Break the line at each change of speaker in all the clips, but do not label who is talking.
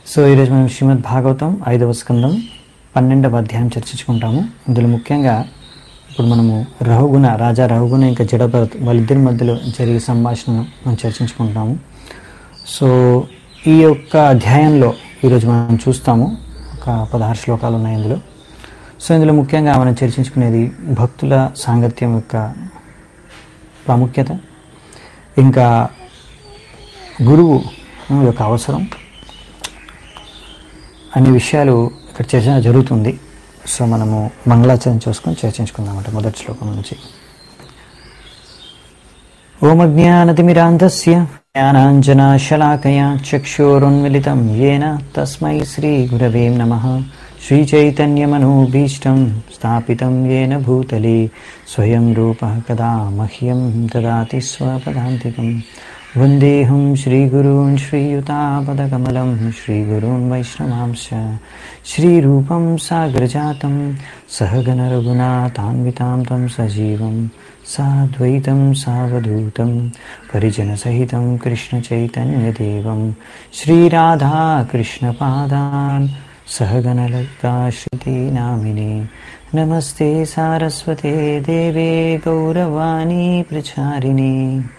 So ఈరోజు మనం శ్రీమద్ భాగవతం ఐదవ స్కందం పన్నెండవ అధ్యాయం చర్చించుకుంటాము ఇందులో ముఖ్యంగా ఇప్పుడు మనము రహుగుణ రాజా రహుగుణ ఇంకా జడభరత్ వాళ్ళిద్దరి మధ్యలో జరిగే సంభాషణను మనం చర్చించుకుంటాము సో ఈ యొక్క అధ్యాయంలో ఈరోజు మనం చూస్తాము ఒక పదహారు శ్లోకాలు ఉన్నాయి ఇందులో సో ఇందులో ముఖ్యంగా మనం చర్చించుకునేది భక్తుల సాంగత్యం యొక్క ప్రాముఖ్యత ఇంకా గురువు యొక్క అవసరం అనే విషయాలు ఇక్కడ చర్చ జరుగుతుంది సో మనము మంగళాచరణ చూసుకొని చర్చించుకుందామంట మొదటి శ్లోకం నుంచి ఓమజ్ఞానతిమిరాంధస్య జ్ఞానాంజనాశలాకయా చక్షురున్మిలితం ఏన తస్మై శ్రీగురవే నమ శ్రీచైతన్యమనోభీష్టం స్థాపితం ఏన భూతలే స్వయం రూప కదా మహ్యం దదాతి స్వపదాంతికం వందేహం శ్రీగురూన్ శ్రీయుతాపదకమలం శ్రీగురూన్ వైష్ణవాంశ శ్రీరూపం సాగరజాతం సహగణరఘునాథాన్వితాం తం సజీవం సాద్వైతం సావధూతం పరిజనసహితం కృష్ణచైతన్యదేవం శ్రీరాధాకృష్ణపాదాన్ सहगणलताश्रुतीनामिने नमस्ते सारस्वते देवे गौरवाणी प्रचारिणे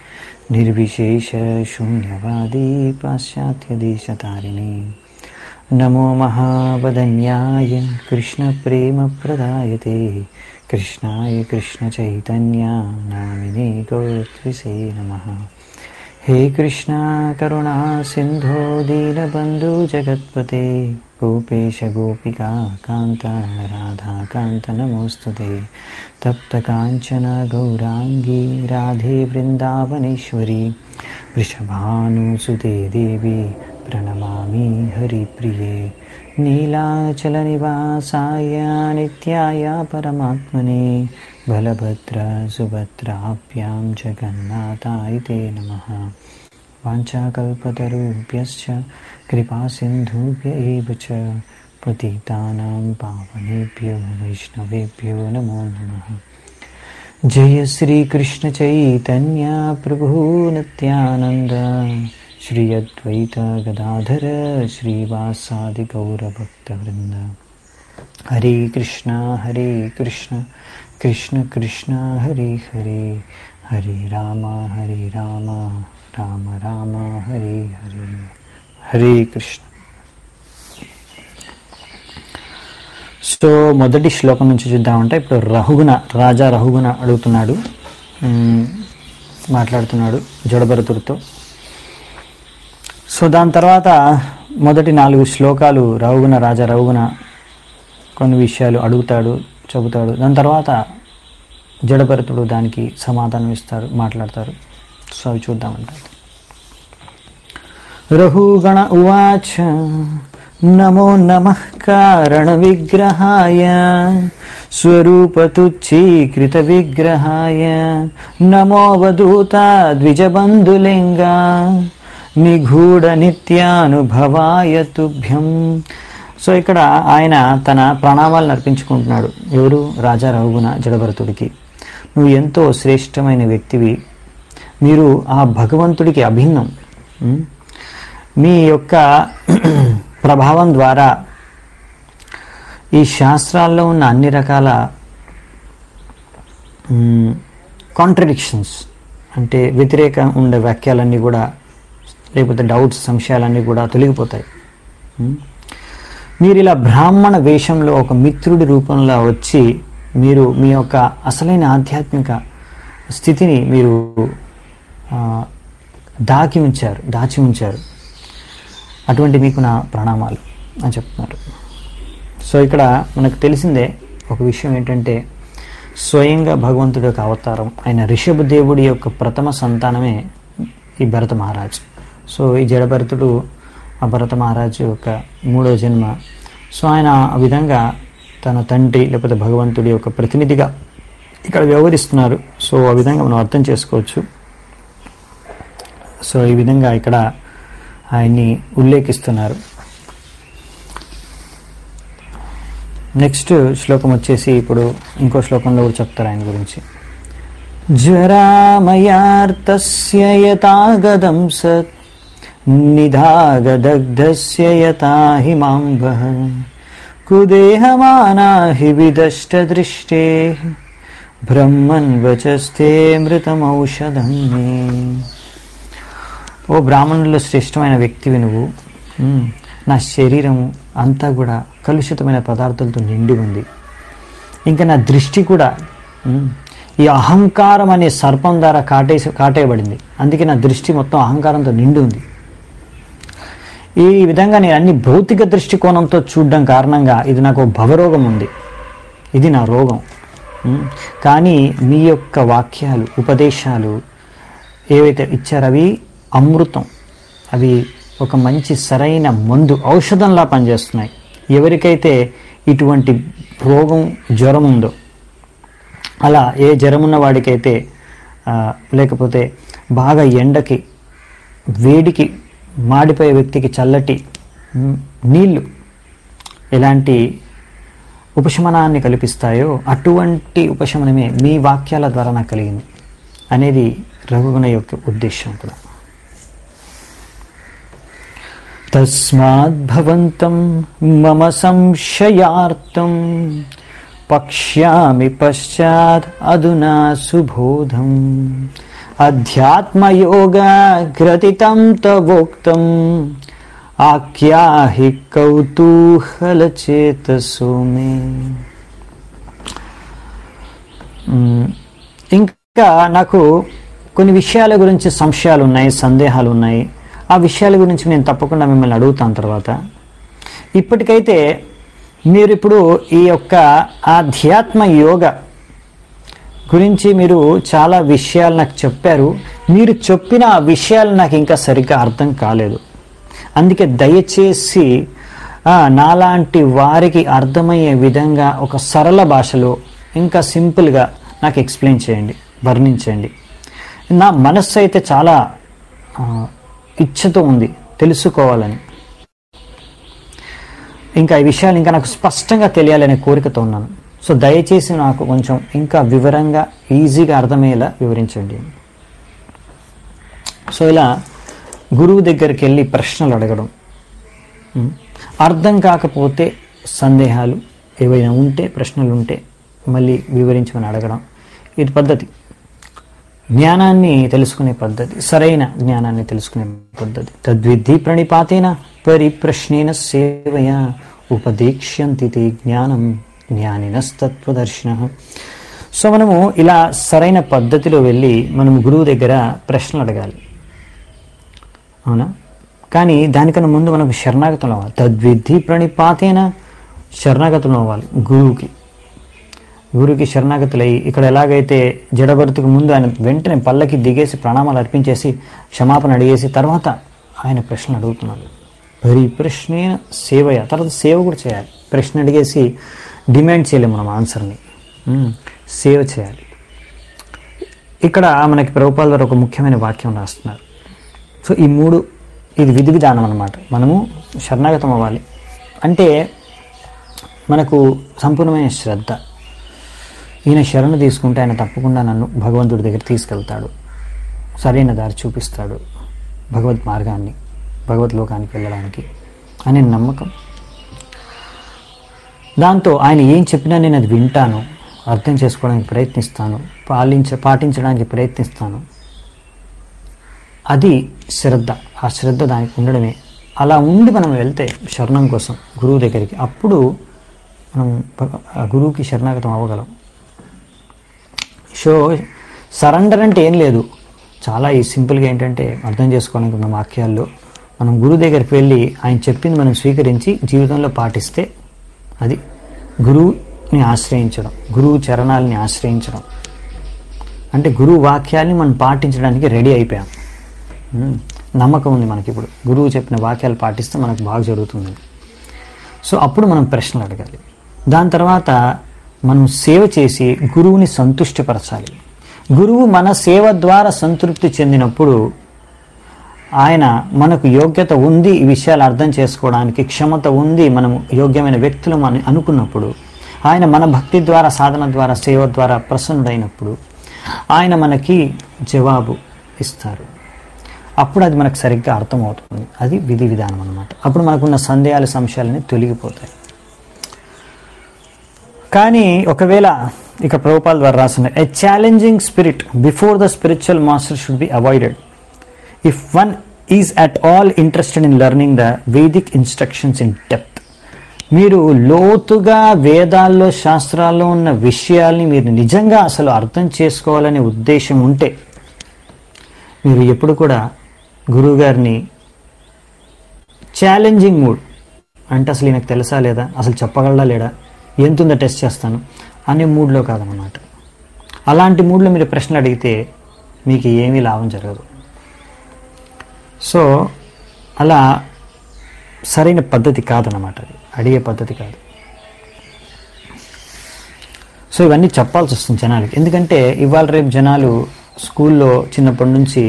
निर्विशेषशून्यवादी पाश्चात्यदेशतारिणे नमो महावदन्याय कृष्णप्रेमप्रदायते कृष्णाय कृष्णचैतन्या नामिने गौरत्विसे नमः हे कृष्णा करुणा सिन्धो दीनबन्धु जगत्पते गोपेश गोपिका कान्त राधाकान्त नमोऽस्तु ते तप्तकाञ्चन गौराङ्गी राधे वृन्दावनेश्वरी वृषभानुसुते देवी प्रणमामि हरिप्रिये नीलाचलनिवासाय नित्याय परमात्मने बलभद्र सुभद्राभ्यां जगन्नाथाय ते नमः वाञ्छाकल्पतरुभ्यश्च कृपासिन्धुभ्य एव च पतितानां पावनेभ्यो वैष्णवेभ्यो नमो नमः जय श्रीकृष्णचैतन्य प्रभु नित्यानन्द श्री अद्वैत गदाधर श्रीवासादिगौरभक्तवृन्द हरे कृष्णा हरे कृष्ण कृष्ण कृष्ण हरे हरे हरे राम हरे राम రామ రామ హరే హరే హరే కృష్ణ సో మొదటి శ్లోకం నుంచి చూద్దామంటే ఇప్పుడు రహుగుణ రాజా రహుగుణ అడుగుతున్నాడు మాట్లాడుతున్నాడు జడభరతుడితో సో దాని తర్వాత మొదటి నాలుగు శ్లోకాలు రహుగుణ రాజా రహుగుణ కొన్ని విషయాలు అడుగుతాడు చెబుతాడు దాని తర్వాత జడభరతుడు దానికి సమాధానం ఇస్తారు మాట్లాడతారు సో అవి చూద్దామంట రఘుగణ ఉవాచ నమో నమ కారణ విగ్రహాయ స్వరూపతుచ్చీకృత విగ్రహాయ నమోవధూత ద్విజబంధులింగ నిగూఢ నిత్యానుభవాయ తుభ్యం సో ఇక్కడ ఆయన తన ప్రణామాలను అర్పించుకుంటున్నాడు ఎవరు రాజా రఘుగుణ జడభరతుడికి నువ్వు ఎంతో శ్రేష్టమైన వ్యక్తివి మీరు ఆ భగవంతుడికి అభిన్నం మీ యొక్క ప్రభావం ద్వారా ఈ శాస్త్రాల్లో ఉన్న అన్ని రకాల కాంట్రడిక్షన్స్ అంటే వ్యతిరేక ఉండే వాక్యాలన్నీ కూడా లేకపోతే డౌట్స్ సంశయాలన్నీ కూడా తొలగిపోతాయి మీరు ఇలా బ్రాహ్మణ వేషంలో ఒక మిత్రుడి రూపంలో వచ్చి మీరు మీ యొక్క అసలైన ఆధ్యాత్మిక స్థితిని మీరు దాకి ఉంచారు దాచి ఉంచారు అటువంటి మీకు నా ప్రణామాలు అని చెప్తున్నారు సో ఇక్కడ మనకు తెలిసిందే ఒక విషయం ఏంటంటే స్వయంగా భగవంతుడి యొక్క అవతారం ఆయన రిషభ దేవుడి యొక్క ప్రథమ సంతానమే ఈ భరత మహారాజ్ సో ఈ జడభరతుడు ఆ భరత మహారాజు యొక్క మూడో జన్మ సో ఆయన ఆ విధంగా తన తండ్రి లేకపోతే భగవంతుడి యొక్క ప్రతినిధిగా ఇక్కడ వ్యవహరిస్తున్నారు సో ఆ విధంగా మనం అర్థం చేసుకోవచ్చు సో ఈ విధంగా ఇక్కడ ఆయన్ని ఉల్లేఖిస్తున్నారు నెక్స్ట్ శ్లోకం వచ్చేసి ఇప్పుడు ఇంకో శ్లోకంలో కూడా చెప్తారు ఆయన గురించి జరామయార్తస్య యథాగదం సత్ నిధాగదగ్ధస్య యథా హిమాంబః కుదేహమానా హి విదష్టదృష్టే బ్రహ్మన్ వచస్తే మృతమౌషధం మే ఓ బ్రాహ్మణుల్లో శ్రేష్టమైన వ్యక్తివి నువ్వు ఉమ్, నా శరీరము అంతా కూడా కలుషితమైన పదార్థాలతో నిండి ఉంది ఇంకా నా దృష్టి కూడా ఉమ్, ఈ అహంకారం అనే సర్పం ద్వారా కాటేసి కాటేయబడింది అందుకే నా దృష్టి మొత్తం అహంకారంతో నిండి ఉంది ఈ విధంగా నేను అన్ని భౌతిక దృష్టికోణంతో చూడడం కారణంగా ఇది నాకు ఒక భవరోగం ఉంది ఇది నా రోగం ఉమ్, కానీ మీ యొక్క వాక్యాలు ఉపదేశాలు ఏవైతే ఇచ్చారో అవి అమృతం అవి ఒక మంచి సరైన మందు ఔషధంలా పనిచేస్తున్నాయి ఎవరికైతే ఇటువంటి రోగం జ్వరం ఉందో అలా ఏ జ్వరం ఉన్న వాడికైతే ఆ, లేకపోతే బాగా ఎండకి వేడికి మాడిపోయే వ్యక్తికి చల్లటి మ్, నీళ్లు ఎలాంటి ఉపశమనాన్ని కల్పిస్తాయో అటువంటి ఉపశమనమే మీ వాక్యాల ద్వారా నాకు కలిగింది అనేది రఘుగుణ యొక్క ఉద్దేశం కూడా తస్మాద్భవంతం మమ సంశయార్థం పక్ష్యామి పశ్చాత్ అధునా సుబోధం అధ్యాత్మయోగా గ్రతితం తవోక్తం ఆఖ్యాహి కౌతూహలచేతసో మే మ్మ్. ఇంకా నాకు కొన్ని విషయాల గురించి సంశయాలు ఉన్నాయి సందేహాలు ఉన్నాయి ఆ విషయాల గురించి నేను తప్పకుండా మిమ్మల్ని అడుగుతాను తర్వాత ఇప్పటికైతే మీరు ఇప్పుడు ఈ యొక్క ఆధ్యాత్మ యోగ గురించి మీరు చాలా విషయాలు నాకు చెప్పారు మీరు చెప్పిన ఆ విషయాలు నాకు ఇంకా సరిగ్గా అర్థం కాలేదు అందుకే దయచేసి ఆ, నాలాంటి వారికి అర్థమయ్యే విధంగా ఒక సరళ భాషలో ఇంకా సింపుల్గా నాకు ఎక్స్ప్లెయిన్ చేయండి వర్ణించండి నా మనస్సు అయితే చాలా ఆ, ఇచ్చతో ఉంది తెలుసుకోవాలని ఇంకా ఈ విషయాలు ఇంకా నాకు స్పష్టంగా తెలియాలనే కోరికతో ఉన్నాను సో దయచేసి నాకు కొంచెం ఇంకా వివరంగా ఈజీగా అర్థమయ్యేలా వివరించండి సో ఇలా గురువు దగ్గరికి వెళ్ళి ప్రశ్నలు అడగడం ఉం. అర్థం కాకపోతే సందేహాలు ఏవైనా ఉంటే ప్రశ్నలు ఉంటే మళ్ళీ వివరించమని అడగడం ఇది పద్ధతి జ్ఞానాన్ని తెలుసుకునే పద్ధతి సరైన జ్ఞానాన్ని తెలుసుకునే పద్ధతి తద్విద్ధి ప్రణిపాతేన పరిప్రశ్నేన సేవయ ఉపదేక్ష్యంతి తే జ్ఞానం జ్ఞానినస్తత్వదర్శిన సో మనము ఇలా సరైన పద్ధతిలో వెళ్ళి మనం గురువు దగ్గర ప్రశ్నలు అడగాలి అవునా కానీ దానికన్నా ముందు మనకు శరణాగతం అవ్వాలి తద్విద్ధి ప్రణిపాతేన శరణాగతం అవ్వాలి గురువుకి గురువుకి శరణాగతులై ఇక్కడ ఎలాగైతే జడభరతుకు ముందు ఆయన వెంటనే పల్లకి దిగేసి ప్రణామాలు అర్పించేసి క్షమాపణ అడిగేసి తర్వాత ఆయన ప్రశ్నలు అడుగుతున్నాడు మరి ప్రశ్నే సేవయ తర్వాత సేవ కూడా చేయాలి ప్రశ్న అడిగేసి డిమాండ్ చేయలేము మనం ఆన్సర్ని ఉమ్, సేవ చేయాలి ఇక్కడ మనకి ప్రభుపాల ద్వారా ఒక ముఖ్యమైన వాక్యం రాస్తున్నారు సో ఈ మూడు ఇది విధి విధానం అనమాట మనము శరణాగతం అవ్వాలి అంటే మనకు సంపూర్ణమైన శ్రద్ధ ఈయన శరణు తీసుకుంటే ఆయన తప్పకుండా నన్ను భగవంతుడి దగ్గర తీసుకెళ్తాడు సరైన దారి చూపిస్తాడు భగవద్ మార్గాన్ని భగవద్ లోకానికి వెళ్ళడానికి అనే నమ్మకం దాంతో ఆయన ఏం చెప్పినా నేను అది వింటాను అర్థం చేసుకోవడానికి ప్రయత్నిస్తాను పాలించ పాటించడానికి ప్రయత్నిస్తాను అది శ్రద్ధ ఆ శ్రద్ధ దానికి ఉండడమే అలా ఉండి మనం వెళ్తే శరణం కోసం గురువు దగ్గరికి అప్పుడు మనం భగ- ఆ గురువుకి శరణాగతం అవ్వగలం సో సరెండర్ అంటే ఏం లేదు చాలా ఈ సింపుల్గా ఏంటంటే అర్థం చేసుకోవడానికి ఉన్న వాక్యాల్లో మనం గురువు దగ్గరికి వెళ్ళి ఆయన చెప్పింది మనం స్వీకరించి జీవితంలో పాటిస్తే అది గురువుని ఆశ్రయించడం గురువు చరణాలని ఆశ్రయించడం అంటే గురువు వాక్యాల్ని మనం పాటించడానికి రెడీ అయిపోయాం ఉమ్, నమ్మకం ఉంది మనకి ఇప్పుడు గురువు చెప్పిన వాక్యాలు పాటిస్తే మనకు బాగా జరుగుతుంది సో అప్పుడు మనం ప్రశ్నలు అడగాలి దాని తర్వాత మనం సేవ చేసి గురువుని సంతుష్టపరచాలి గురువు మన సేవ ద్వారా సంతృప్తి చెందినప్పుడు ఆయన మనకు యోగ్యత ఉంది ఈ విషయాలు అర్థం చేసుకోవడానికి క్షమత ఉంది మనము యోగ్యమైన వ్యక్తులు అని అనుకున్నప్పుడు ఆయన మన భక్తి ద్వారా సాధన ద్వారా సేవ ద్వారా ప్రసన్నుడైనప్పుడు ఆయన మనకి జవాబు ఇస్తారు అప్పుడు అది మనకు సరిగ్గా అర్థమవుతుంది అది విధి విధానం అనమాట అప్పుడు మనకున్న సందేహాలు సంశయాలని తొలగిపోతాయి కానీ ఒకవేళ ఇక ప్రభుపాల ద్వారా రాసిన a challenging spirit before the spiritual master should be avoided if one is at all interested in learning the Vedic instructions in depth మీరు లోతుగా వేదాల్లో శాస్త్రాల్లో ఉన్న విషయాల్ని మీరు నిజంగా అసలు అర్థం చేసుకోవాలనే ఉద్దేశం ఉంటే మీరు ఎప్పుడు కూడా గురువుగారిని ఛాలెంజింగ్ మూడ్ అంటే అసలు ఈయనకు తెలుసా లేదా అసలు చెప్పగలడా లేడా ఎంతుందో టెస్ట్ చేస్తాను అనే మూడ్లో కాదనమాట అలాంటి మూడ్లో మీరు ప్రశ్నలు అడిగితే మీకు ఏమీ లాభం జరగదు సో అలా సరైన పద్ధతి కాదనమాట అది అడిగే పద్ధతి కాదు సో ఇవన్నీ చెప్పాల్సి వస్తుంది జనాలకి ఎందుకంటే ఇవాళ రేపు జనాలు స్కూల్లో చిన్నప్పటి నుంచి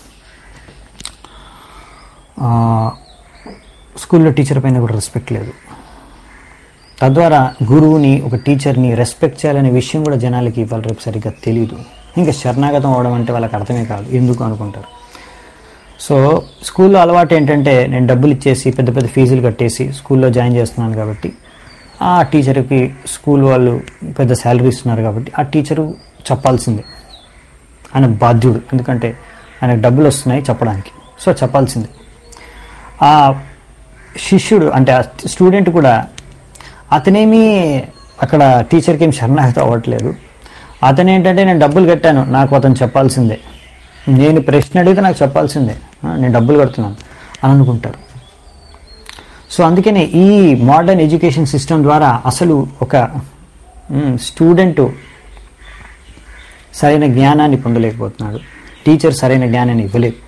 ఆ, స్కూల్లో టీచర్ పైన కూడా రెస్పెక్ట్ లేదు తద్వారా గురువుని ఒక టీచర్ని రెస్పెక్ట్ చేయాలనే విషయం కూడా జనాలకి ఇవాళ రేపు సరిగ్గా తెలియదు ఇంకా శరణాగతం అవడం అంటే వాళ్ళకి అర్థమే కాదు ఎందుకు అనుకుంటారు సో స్కూల్లో అలవాటు ఏంటంటే నేను డబ్బులు ఇచ్చేసి పెద్ద పెద్ద ఫీజులు కట్టేసి స్కూల్లో జాయిన్ చేస్తున్నాను కాబట్టి ఆ టీచర్కి స్కూల్ వాళ్ళు పెద్ద శాలరీ ఇస్తున్నారు కాబట్టి ఆ టీచరు చెప్పాల్సిందే ఆయన బాధ్యుడు ఎందుకంటే ఆయనకు డబ్బులు వస్తున్నాయి చెప్పడానికి సో చెప్పాల్సిందే ఆ శిష్యుడు అంటే ఆ స్టూడెంట్ కూడా అతనేమి అక్కడ టీచర్కి ఏం శరణాగతి అవ్వట్లేదు అతను ఏంటంటే నేను డబ్బులు కట్టాను నాకు అతను చెప్పాల్సిందే నేను ప్రశ్న అడిగితే నాకు చెప్పాల్సిందే ఆ, నేను డబ్బులు కడుతున్నాను అని అనుకుంటారు సో అందుకనే ఈ మోడర్న్ ఎడ్యుకేషన్ సిస్టమ్ ద్వారా అసలు ఒక స్టూడెంట్ సరైన జ్ఞానాన్ని పొందలేకపోతున్నాడు టీచర్ సరైన జ్ఞానాన్ని ఇవ్వలేకపోతున్నాడు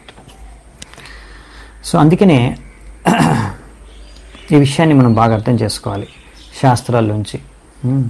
సో అందుకనే ఈ విషయాన్ని మనం బాగా అర్థం చేసుకోవాలి శాస్త్రాల్లోంచి ఉమ్.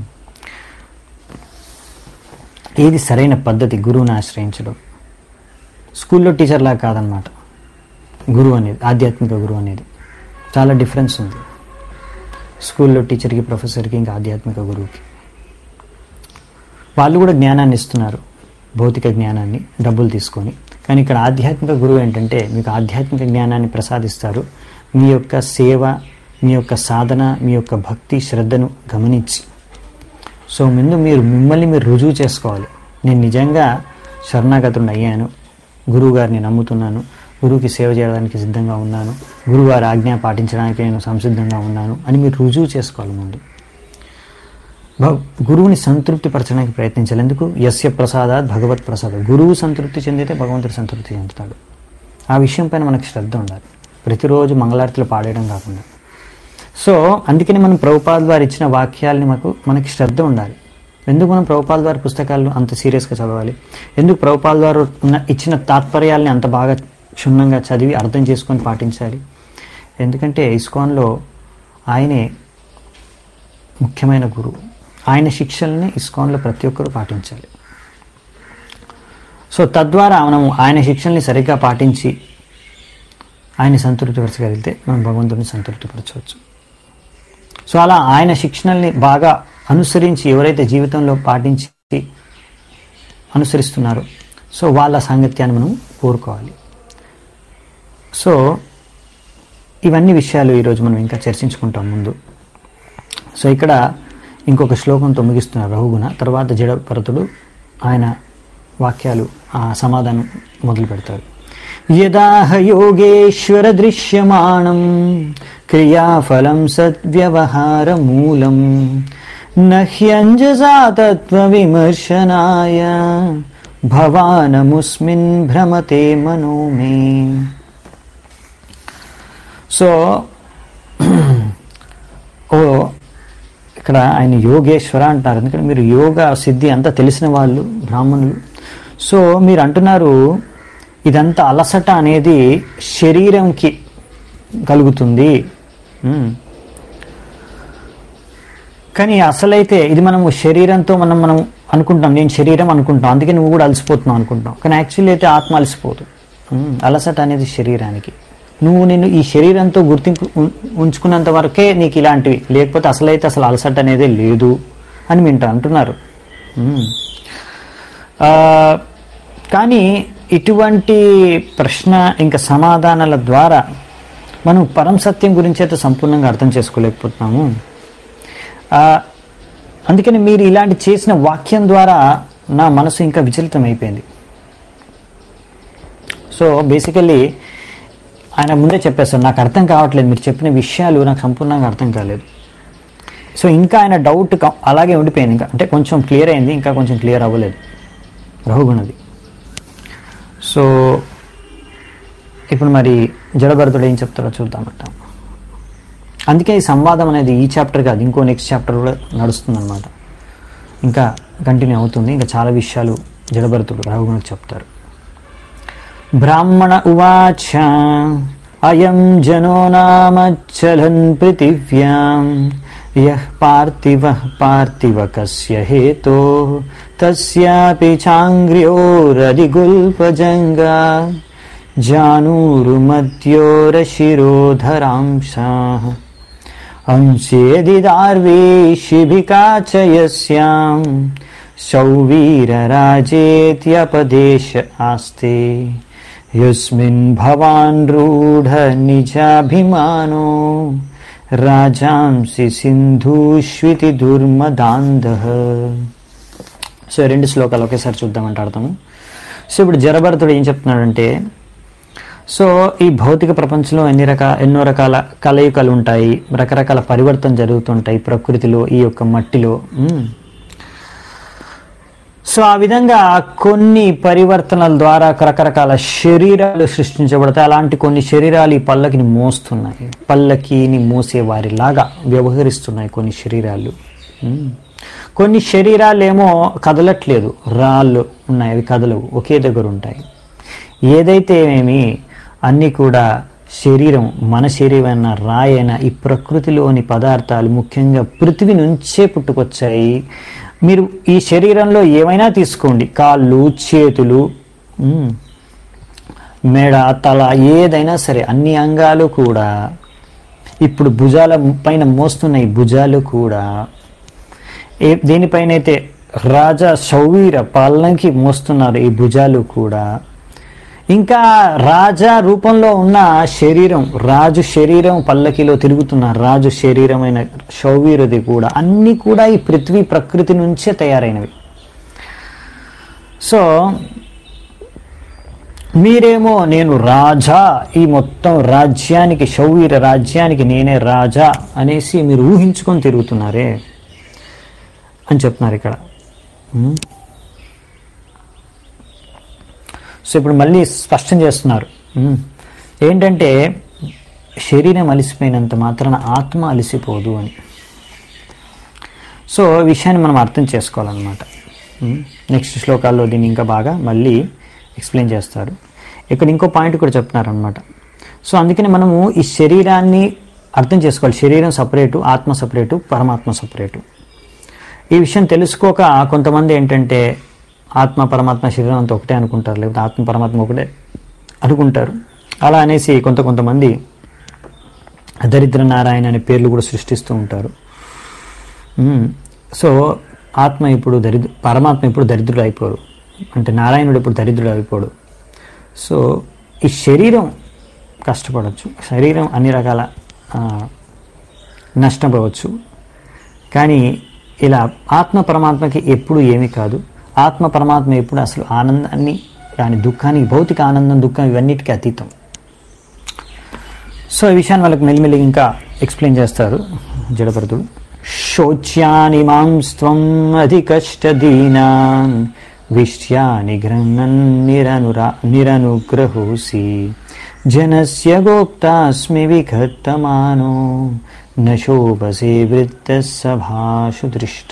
ఏది సరైన పద్ధతి గురువుని ఆశ్రయించడం స్కూల్లో టీచర్లా కాదనమాట గురువు అనేది ఆధ్యాత్మిక గురువు అనేది చాలా డిఫరెన్స్ ఉంది స్కూల్లో టీచర్కి ప్రొఫెసర్కి ఇంకా ఆధ్యాత్మిక గురువుకి వాళ్ళు కూడా జ్ఞానాన్ని ఇస్తున్నారు భౌతిక జ్ఞానాన్ని డబ్బులు తీసుకొని కానీ ఇక్కడ ఆధ్యాత్మిక గురువు ఏంటంటే మీకు ఆధ్యాత్మిక జ్ఞానాన్ని ప్రసాదిస్తారు మీ యొక్క సేవ మీ యొక్క సాధన మీ యొక్క భక్తి శ్రద్ధను గమనించి సో ముందు మీరు మిమ్మల్ని మీరు రుజువు చేసుకోవాలి నేను నిజంగా శరణాగతుడిని అయ్యాను గురువు గారిని నమ్ముతున్నాను గురువుకి సేవ చేయడానికి సిద్ధంగా ఉన్నాను గురువుగారి ఆజ్ఞ పాటించడానికి నేను సంసిద్ధంగా ఉన్నాను అని మీరు రుజువు చేసుకోవాలి ముందు భ- గురువుని సంతృప్తి పరచడానికి ప్రయత్నించాలి ఎందుకు యస్య ప్రసాదాత్ భగవత్ ప్రసాద్ గురువు సంతృప్తి చెందితే భగవంతుడు సంతృప్తి చెందుతాడు ఆ విషయం పైన మనకు శ్రద్ధ ఉండాలి ప్రతిరోజు మంగళారతులు పాడేయడం కాకుండా సో అందుకని మనం ప్రభుపాద్ వారు ఇచ్చిన వాక్యాలని మాకు మనకి శ్రద్ధ ఉండాలి ఎందుకు మనం ప్రభుపాద్ వారి పుస్తకాలు అంత సీరియస్గా చదవాలి ఎందుకు ప్రభుపాద్ వారు ఉన్న ఇచ్చిన తాత్పర్యాలని అంత బాగా క్షుణ్ణంగా చదివి అర్థం చేసుకొని పాటించాలి ఎందుకంటే ఇస్కాన్లో ఆయనే ముఖ్యమైన గురువు ఆయన శిక్షల్ని ఇస్కాన్లో ప్రతి ఒక్కరూ పాటించాలి సో తద్వారా మనం ఆయన శిక్షల్ని సరిగ్గా పాటించి ఆయన సంతృప్తిపరచగలిగితే మనం భగవంతుడిని సంతృప్తిపరచవచ్చు సో అలా ఆయన శిక్షణల్ని బాగా అనుసరించి ఎవరైతే జీవితంలో పాటించి అనుసరిస్తున్నారో సో వాళ్ళ సాంగత్యాన్ని మనం కోరుకోవాలి సో ఇవన్నీ విషయాలు ఈరోజు మనం ఇంకా చర్చించుకుంటాం ముందు సో ఇక్కడ ఇంకొక శ్లోకంతో ముగిస్తున్నారు రఘుగుణ తర్వాత జడభరతుడు ఆయన వాక్యాలు ఆ సమాధానం మొదలు పెడతారు యదాహ యోగేశ్వర దృశ్యమాణం క్రియాఫలం సద్వ్యవహార మూలం నహ్యంజసా తత్వ విమర్శనాయ భవానముస్మిన్ భ్రమతే మనో మే సో ఓ ఇక్కడ ఆయన యోగేశ్వర అంటారు ఎందుకంటే మీరు యోగా సిద్ధి అంతా తెలిసిన వాళ్ళు బ్రాహ్మణులు సో మీరు అంటున్నారు ఇదంతా అలసట అనేది శరీరంకి కలుగుతుంది ఉమ్. కానీ అసలైతే ఇది మనము శరీరంతో మనం మనం అనుకుంటాం నేను శరీరం అనుకుంటాం అందుకే నువ్వు కూడా అలసిపోతున్నావు అనుకుంటాం కానీ యాక్చువల్లీ అయితే ఆత్మ అలసిపోదు ఉమ్, అలసట అనేది శరీరానికి నువ్వు నేను ఈ శరీరంతో గుర్తింపు ఉం- ఉంచుకున్నంత వరకే నీకు ఇలాంటివి లేకపోతే అసలైతే అసలు అలసట అనేది లేదు అని వింటా అంటున్నారు ఉమ్. ఆ, కానీ ఇటువంటి ప్రశ్న ఇంకా సమాధానాల ద్వారా మనం పరం సత్యం గురించి అయితే సంపూర్ణంగా అర్థం చేసుకోలేకపోతున్నాము ఆ, అందుకని మీరు ఇలాంటి చేసిన వాక్యం ద్వారా నా మనసు ఇంకా విచలితం అయిపోయింది సో బేసికల్లీ ఆయన ముందే చెప్పేస్తాడు నాకు అర్థం కావట్లేదు మీరు చెప్పిన విషయాలు నాకు సంపూర్ణంగా అర్థం కాలేదు సో ఇంకా ఆయన డౌట్ క- అలాగే ఉండిపోయింది ఇంకా అంటే కొంచెం క్లియర్ అయింది ఇంకా కొంచెం క్లియర్ అవ్వలేదు రఘుగుణది సో ఇప్పుడు మరి జడభరతుడు ఏం చెప్తారో చూద్దామంట అందుకే ఈ సంవాదం అనేది ఈ చాప్టర్ కాదు ఇంకో నెక్స్ట్ చాప్టర్ కూడా నడుస్తుంది అనమాట ఇంకా కంటిన్యూ అవుతుంది ఇంకా చాలా విషయాలు జడభరతుడు రఘుగుణకు చెప్తారు బ్రాహ్మణ ఉవాచ అయం జనో నామ చలన్ పృథివ్యాం యః పార్థివ పార్థివ కస్య హేతో తస్యాపి చాంగ్ర్యోరధిగుల్పజంగా జానూరుమధ్యోరశిరోధరాంశాः अंस्येदिदार्वेशिभिका च यस्यां सौवीरराजेत्यपदेश आस्ते यस्मिन् भवान् रूढनिजाभिमानो రాజాంసి సింధూష్వితి దుర్మదాంధ సో రెండు శ్లోకాలు ఒకేసారి చూద్దామంటే అర్థము సో ఇప్పుడు జరభరతుడు ఏం చెప్తున్నాడంటే సో ఈ భౌతిక ప్రపంచంలో ఎన్ని రకాల ఎన్నో రకాల కలయికలు ఉంటాయి రకరకాల పరివర్తన జరుగుతుంటాయి ప్రకృతిలో ఈ యొక్క మట్టిలో ఉమ్. సో ఆ విధంగా కొన్ని పరివర్తనల ద్వారా రకరకాల శరీరాలు సృష్టించబడతాయి అలాంటి కొన్ని శరీరాలు ఈ పల్లకిని మోస్తున్నాయి పల్లకిని మోసే వారిలాగా వ్యవహరిస్తున్నాయి కొన్ని శరీరాలు ఉమ్. కొన్ని శరీరాలు ఏమో కదలట్లేదు రాళ్ళు ఉన్నాయి అవి కదలవు ఒకే దగ్గర ఉంటాయి ఏదైతే ఏమి అన్నీ కూడా శరీరం మన శరీరమైన రాయైన ఈ ప్రకృతిలోని పదార్థాలు ముఖ్యంగా పృథివీ నుంచే పుట్టుకొచ్చాయి మీరు ఈ శరీరంలో ఏమైనా తీసుకోండి కాళ్ళు చేతులు ఉమ్, మెడ తల ఏదైనా సరే అన్ని అంగాలు కూడా ఇప్పుడు భుజాల పైన మోస్తున్న ఈ భుజాలు కూడా ఏ దేనిపైనైతే రాజా శౌవీర పాలనకి మోస్తున్నారు ఈ భుజాలు కూడా ఇంకా రాజా రూపంలో ఉన్న శరీరం రాజు శరీరం పల్లకిలో తిరుగుతున్న రాజు శరీరమైన శౌవీరుది కూడా అన్నీ కూడా ఈ పృథ్వీ ప్రకృతి నుంచే తయారైనవి సో మీరేమో నేను రాజా ఈ మొత్తం రాజ్యానికి శౌవీర రాజ్యానికి నేనే రాజా అనేసి మీరు ఊహించుకొని తిరుగుతున్నారే అని చెప్తున్నారు ఇక్కడ ఉమ్. సో ఇప్పుడు మళ్ళీ స్పష్టం చేస్తున్నారు ఉమ్. ఏంటంటే శరీరం అలిసిపోయినంత మాత్రాన ఆత్మ అలిసిపోదు అని సో ఈ విషయాన్ని మనం అర్థం చేసుకోవాలన్నమాట ఉమ్. నెక్స్ట్ శ్లోకాల్లో దీన్ని ఇంకా బాగా మళ్ళీ ఎక్స్ప్లెయిన్ చేస్తారు ఇక్కడ ఇంకో పాయింట్ కూడా చెప్తున్నారనమాట సో అందుకని మనము ఈ శరీరాన్ని అర్థం చేసుకోవాలి శరీరం సపరేటు ఆత్మ సపరేటు పరమాత్మ సపరేటు ఈ విషయం తెలుసుకోక కొంతమంది ఏంటంటే ఆత్మ పరమాత్మ శరీరం అంతా ఒకటే అనుకుంటారు లేకపోతే ఆత్మ పరమాత్మ ఒకటే అనుకుంటారు అలా అనేసి కొంత కొంతమంది దరిద్ర నారాయణ అనే పేర్లు కూడా సృష్టిస్తూ ఉంటారు మ్మ్. సో ఆత్మ ఇప్పుడు దరిద్ర పరమాత్మ ఇప్పుడు దరిద్రుడు అయిపోడు అంటే నారాయణుడు ఇప్పుడు దరిద్రుడు అయిపోడు సో ఈ శరీరం కష్టపడవచ్చు శరీరం అన్ని రకాల ఆ, నష్టపోవచ్చు కానీ ఇలా ఆత్మ పరమాత్మకి ఎప్పుడు ఏమీ కాదు ఆత్మ పరమాత్మ ఎప్పుడు అసలు ఆనందాన్ని కానీ దుఃఖానికి భౌతిక ఆనందం దుఃఖం ఇవన్నిటికీ అతీతం సో ఈ విషయాన్ని వాళ్ళకి మెల్లిమెల్లిగా ఇంకా ఎక్స్ప్లెయిన్ చేస్తారు జడభరతుడు శోచ్యాని మాంస్త్వం అధికష్టదీనాన్ విష్యాని గృహన్ నిరనురా నిరనుగ్రహోసి జనస్య గోప్తాస్మి విఘత్తమానో నశోభసే వృత్త సభాషు దృష్ట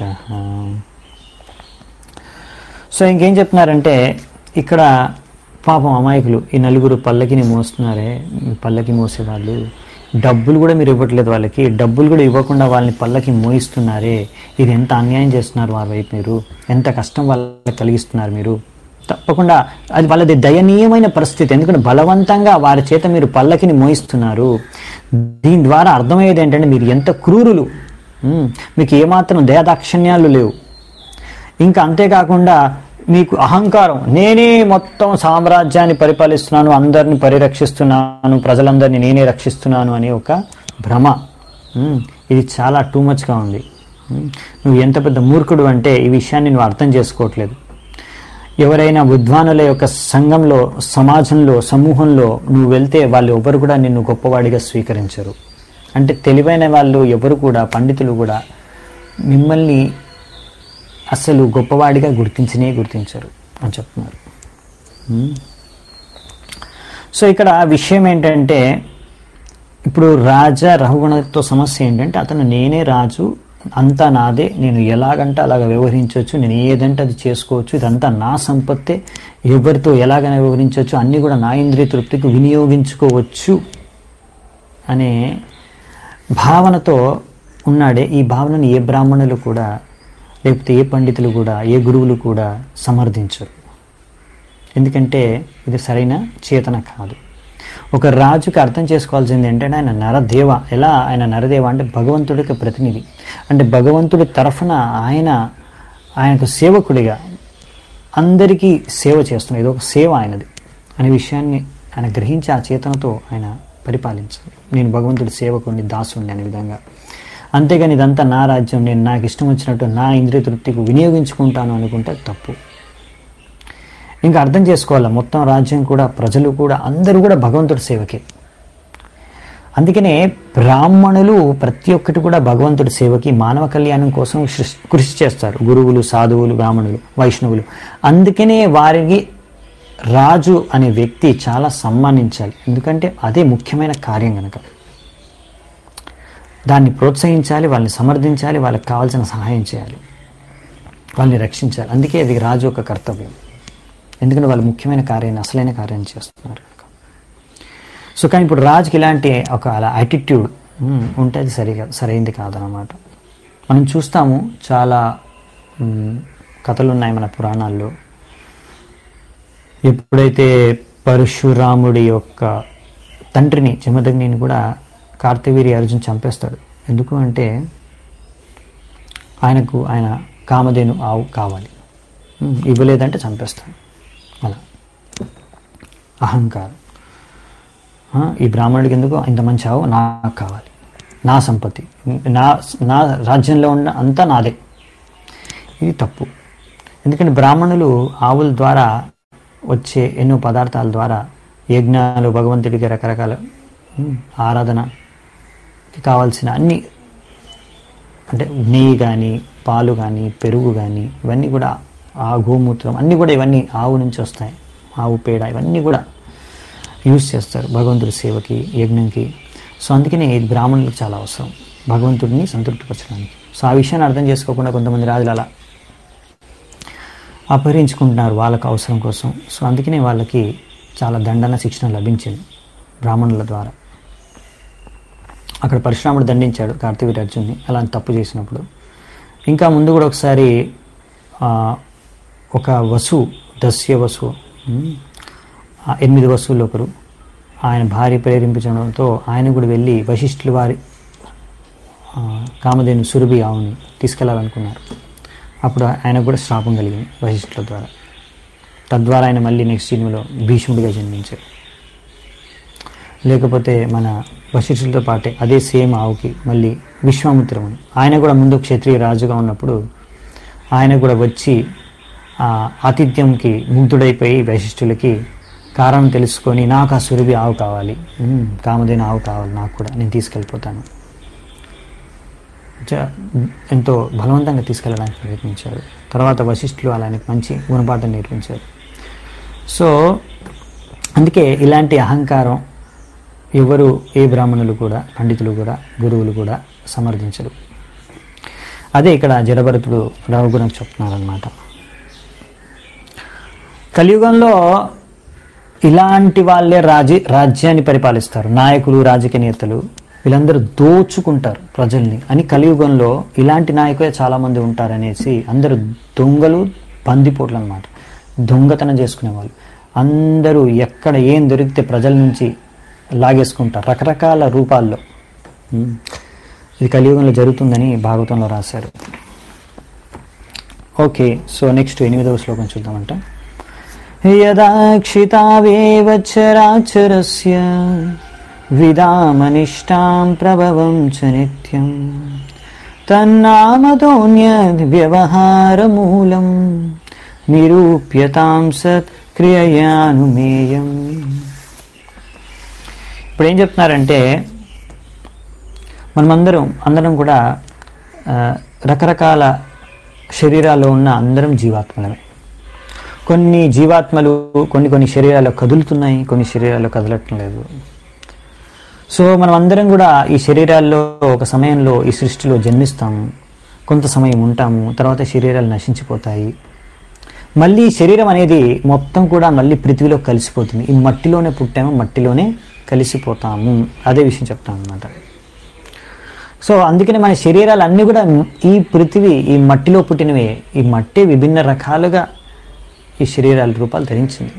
సో ఇంకేం చెప్తున్నారంటే ఇక్కడ పాపం అమాయకులు ఈ నలుగురు పల్లకిని మోస్తున్నారే ఈ పల్లకి మోసేవాళ్ళు డబ్బులు కూడా మీరు ఇవ్వట్లేదు వాళ్ళకి డబ్బులు కూడా ఇవ్వకుండా వాళ్ళని పల్లకి మోయిస్తున్నారే ఇది ఎంత అన్యాయం చేస్తున్నారు వారి వైపు మీరు ఎంత కష్టం వాళ్ళకి కలిగిస్తున్నారు మీరు తప్పకుండా అది వాళ్ళది దయనీయమైన పరిస్థితి ఎందుకంటే బలవంతంగా వారి చేత మీరు పల్లకిని మోయిస్తున్నారు దీని ద్వారా అర్థమయ్యేది ఏంటంటే మీరు ఎంత క్రూరులు ఉమ్, మీకు ఏమాత్రం దయాదాక్షిణ్యాలు లేవు ఇంకా అంతేకాకుండా మీకు అహంకారం నేనే మొత్తం సామ్రాజ్యాన్ని పరిపాలిస్తున్నాను అందరిని పరిరక్షిస్తున్నాను ప్రజలందరినీ నేనే రక్షిస్తున్నాను అనే ఒక భ్రమ ఉమ్, ఇది చాలా టూ మచ్గా ఉంది ఉమ్, నువ్వు ఎంత పెద్ద మూర్ఖుడు అంటే ఈ విషయాన్ని నువ్వు అర్థం చేసుకోవట్లేదు ఎవరైనా విద్వానుల యొక్క సంఘంలో సమాజంలో సమూహంలో నువ్వు వెళ్తే వాళ్ళు ఎవరు కూడా నిన్ను గొప్పవాడిగా స్వీకరించరు అంటే తెలివైన వాళ్ళు ఎవరు కూడా పండితులు కూడా మిమ్మల్ని అసలు గొప్పవాడిగా గుర్తించనే గుర్తించరు అని చెప్తున్నారు ఉమ్. సో ఇక్కడ విషయం ఏంటంటే ఇప్పుడు రాజా రఘుగణతో సమస్య ఏంటంటే అతను నేనే రాజు అంతా నాదే నేను ఎలాగంటే అలాగ వ్యవహరించవచ్చు నేను ఏదంటే అది చేసుకోవచ్చు ఇదంతా నా సంపత్తే ఎవరితో ఎలాగైనా వ్యవహరించవచ్చు అన్నీ కూడా నా ఇంద్రియ తృప్తికి వినియోగించుకోవచ్చు అనే భావనతో ఉన్నాడే ఈ భావనను ఏ బ్రాహ్మణులు కూడా లేకపోతే ఏ పండితులు కూడా ఏ గురువులు కూడా సమర్థించరు ఎందుకంటే ఇది సరైన చేతన కాదు ఒక రాజుకి అర్థం చేసుకోవాల్సింది ఏంటంటే ఆయన నరదేవ ఎలా ఆయన నరదేవ అంటే భగవంతుడికి ప్రతినిధి అంటే భగవంతుడి తరఫున ఆయన ఆయనకు సేవకుడిగా అందరికీ సేవ చేస్తున్నాడు ఇది ఒక సేవ ఆయనది అనే విషయాన్ని ఆయన గ్రహించి ఆ చేతనతో ఆయన పరిపాలించాలి నేను భగవంతుడి సేవకుడిని దాసుని అనే విధంగా అంతేగాని ఇదంతా నా రాజ్యం నేను నాకు ఇష్టం వచ్చినట్టు నా ఇంద్రియ తృప్తికి వినియోగించుకుంటాను అనుకుంటే తప్పు ఇంకా అర్థం చేసుకోవాలి మొత్తం రాజ్యం కూడా ప్రజలు కూడా అందరూ కూడా భగవంతుడి సేవకే అందుకనే బ్రాహ్మణులు ప్రతి ఒక్కటి కూడా భగవంతుడి సేవకి మానవ కళ్యాణం కోసం కృషి- కృషి చేస్తారు గురువులు సాధువులు బ్రాహ్మణులు వైష్ణవులు అందుకనే వారికి రాజు అనే వ్యక్తి చాలా సన్మానించాలి ఎందుకంటే అదే ముఖ్యమైన కార్యం కనుక దాన్ని ప్రోత్సహించాలి వాళ్ళని సమర్థించాలి వాళ్ళకి కావాల్సిన సహాయం చేయాలి వాళ్ళని రక్షించాలి అందుకే అది రాజు యొక్క కర్తవ్యం ఎందుకంటే వాళ్ళు ముఖ్యమైన కార్యాన్ని అసలైన కార్యాన్ని చేస్తున్నారు కనుక సో కానీ ఇప్పుడు రాజుకి ఇలాంటి ఒక అలా యాటిట్యూడ్ ఉంటే అది సరిగా సరైంది కాదనమాట మనం చూస్తాము చాలా మ్, కథలు ఉన్నాయి మన పురాణాల్లో ఎప్పుడైతే పరశురాముడి యొక్క తండ్రిని జమదగ్నిని కూడా కార్తవీరి అర్జున్ చంపేస్తాడు ఎందుకు అంటే ఆయనకు ఆయన కామధేను ఆవు కావాలి ఉమ్, ఇవ్వలేదంటే చంపేస్తాడు అలా అహంకారం ఆ, ఈ బ్రాహ్మణుడికి ఎందుకు ఇంత మంచి ఆవు నాకు కావాలి నా సంపత్తి నా నా రాజ్యంలో ఉన్న అంతా నాదే ఇది తప్పు ఎందుకంటే బ్రాహ్మణులు ఆవుల ద్వారా వచ్చే ఎన్నో పదార్థాల ద్వారా యజ్ఞాలు భగవంతుడికి రకరకాల ఉమ్, ఆరాధనకి కావాల్సిన అన్ని అంటే నెయ్యి కానీ పాలు కానీ పెరుగు కానీ ఇవన్నీ కూడా ఆ గోమూత్రం అన్నీ కూడా ఇవన్నీ ఆవు నుంచి వస్తాయి ఆవు పేడ ఇవన్నీ కూడా యూజ్ చేస్తారు భగవంతుడి సేవకి యజ్ఞంకి సో అందుకనే ఇది బ్రాహ్మణులకు చాలా అవసరం భగవంతుడిని సంతృప్తిపరచడానికి సో ఆ విషయాన్ని అర్థం చేసుకోకుండా కొంతమంది రాజులు అలా అపహరించుకుంటున్నారు వాళ్ళకి అవసరం కోసం సో అందుకనే వాళ్ళకి చాలా దండన శిక్షణ లభించింది బ్రాహ్మణుల ద్వారా అక్కడ పరశురాముడు దండించాడు కార్తీవీర అర్జున్ని అలాంటి తప్పు చేసినప్పుడు ఇంకా ముందు కూడా ఒకసారి ఆ, ఒక వసు దస్య వసు ఉమ్, ఆ ఎనిమిది వస్తువులు ఒకరు ఆయన భార్య ప్రేరేపించడంతో ఆయన కూడా వెళ్ళి వశిష్ఠుల వారి ఆ, కామధేను సురభి ఆవుని తీసుకెళ్లాలనుకున్నారు అప్పుడు ఆయనకు కూడా శ్రాపం కలిగింది వశిష్ఠుల ద్వారా తద్వారా ఆయన మళ్ళీ నెక్స్ట్ జన్మలో భీష్ముడిగా జన్మించారు లేకపోతే మన వశిష్ఠులతో పాటే అదే సేమ్ ఆవుకి మళ్ళీ విశ్వామిత్రముని ఆయన కూడా ముందు క్షత్రియ రాజుగా ఉన్నప్పుడు ఆయన కూడా వచ్చి ఆ ఆతిథ్యంకి ముగ్ధుడైపోయి వశిష్ఠులకి కారణం తెలుసుకొని నాకు ఆ సురభి ఆవు కావాలి ఉమ్, కామధేను ఆవు కావాలి నాకు కూడా నేను తీసుకెళ్ళిపోతాను చ- ఎంతో బలవంతంగా తీసుకెళ్ళడానికి ప్రయత్నించారు తర్వాత వశిష్ఠులు అలానికి మంచి గుణపాఠం నేర్పించారు సో అందుకే ఇలాంటి అహంకారం ఎవరు ఏ బ్రాహ్మణులు కూడా పండితులు కూడా గురువులు కూడా సమర్థించరు అదే ఇక్కడ జడభరతుడు రఘుగుణం చెప్తున్నారనమాట కలియుగంలో ఇలాంటి వాళ్ళే రాజీ రాజ్యాన్ని పరిపాలిస్తారు నాయకులు రాజకీయ నేతలు వీళ్ళందరూ దోచుకుంటారు ప్రజల్ని అని కలియుగంలో ఇలాంటి నాయకులే చాలామంది ఉంటారనేసి అందరూ దొంగలు బందిపోట్లు అనమాట దొంగతనం చేసుకునే వాళ్ళు అందరూ ఎక్కడ ఏం దొరికితే ప్రజల నుంచి లాగేసుకుంటారు రకరకాల రూపాల్లో ఉమ్. ఇది కలియుగంలో జరుగుతుందని భాగవతంలో రాశారు ఓకే సో నెక్స్ట్ ఎనిమిదవ శ్లోకం చూద్దామంట యదాక్షితావేవ చరాచరస్య విదామనిష్టాం ప్రభవం చ నిత్యం తన్నామతోన్యద్ వ్యవహారమూలం నిరూప్యతాం సత్ క్రియయానుమేయం ఇప్పుడు ఏం చెప్తున్నారంటే మనమందరం అందరం కూడా ఆ, రకరకాల శరీరాల్లో ఉన్న అందరం జీవాత్మలమే కొన్ని జీవాత్మలు కొన్ని కొన్ని శరీరాల్లో కదులుతున్నాయి కొన్ని శరీరాల్లో కదలటం లేదు సో మనం అందరం కూడా ఈ శరీరాల్లో ఒక సమయంలో ఈ సృష్టిలో జన్మిస్తాము కొంత సమయం ఉంటాము తర్వాత శరీరాలు నశించిపోతాయి మళ్ళీ శరీరం అనేది మొత్తం కూడా మళ్ళీ పృథ్వీలో కలిసిపోతుంది ఈ మట్టిలోనే పుట్టాము మట్టిలోనే కలిసిపోతాము అదే విషయం చెప్తాను అనమాట సో అందుకని మన శరీరాలు అన్నీ కూడా ఈ పృథివీ ఈ మట్టిలో పుట్టినవే ఈ మట్టి విభిన్న రకాలుగా ఈ శరీరాల రూపాలు ధరించింది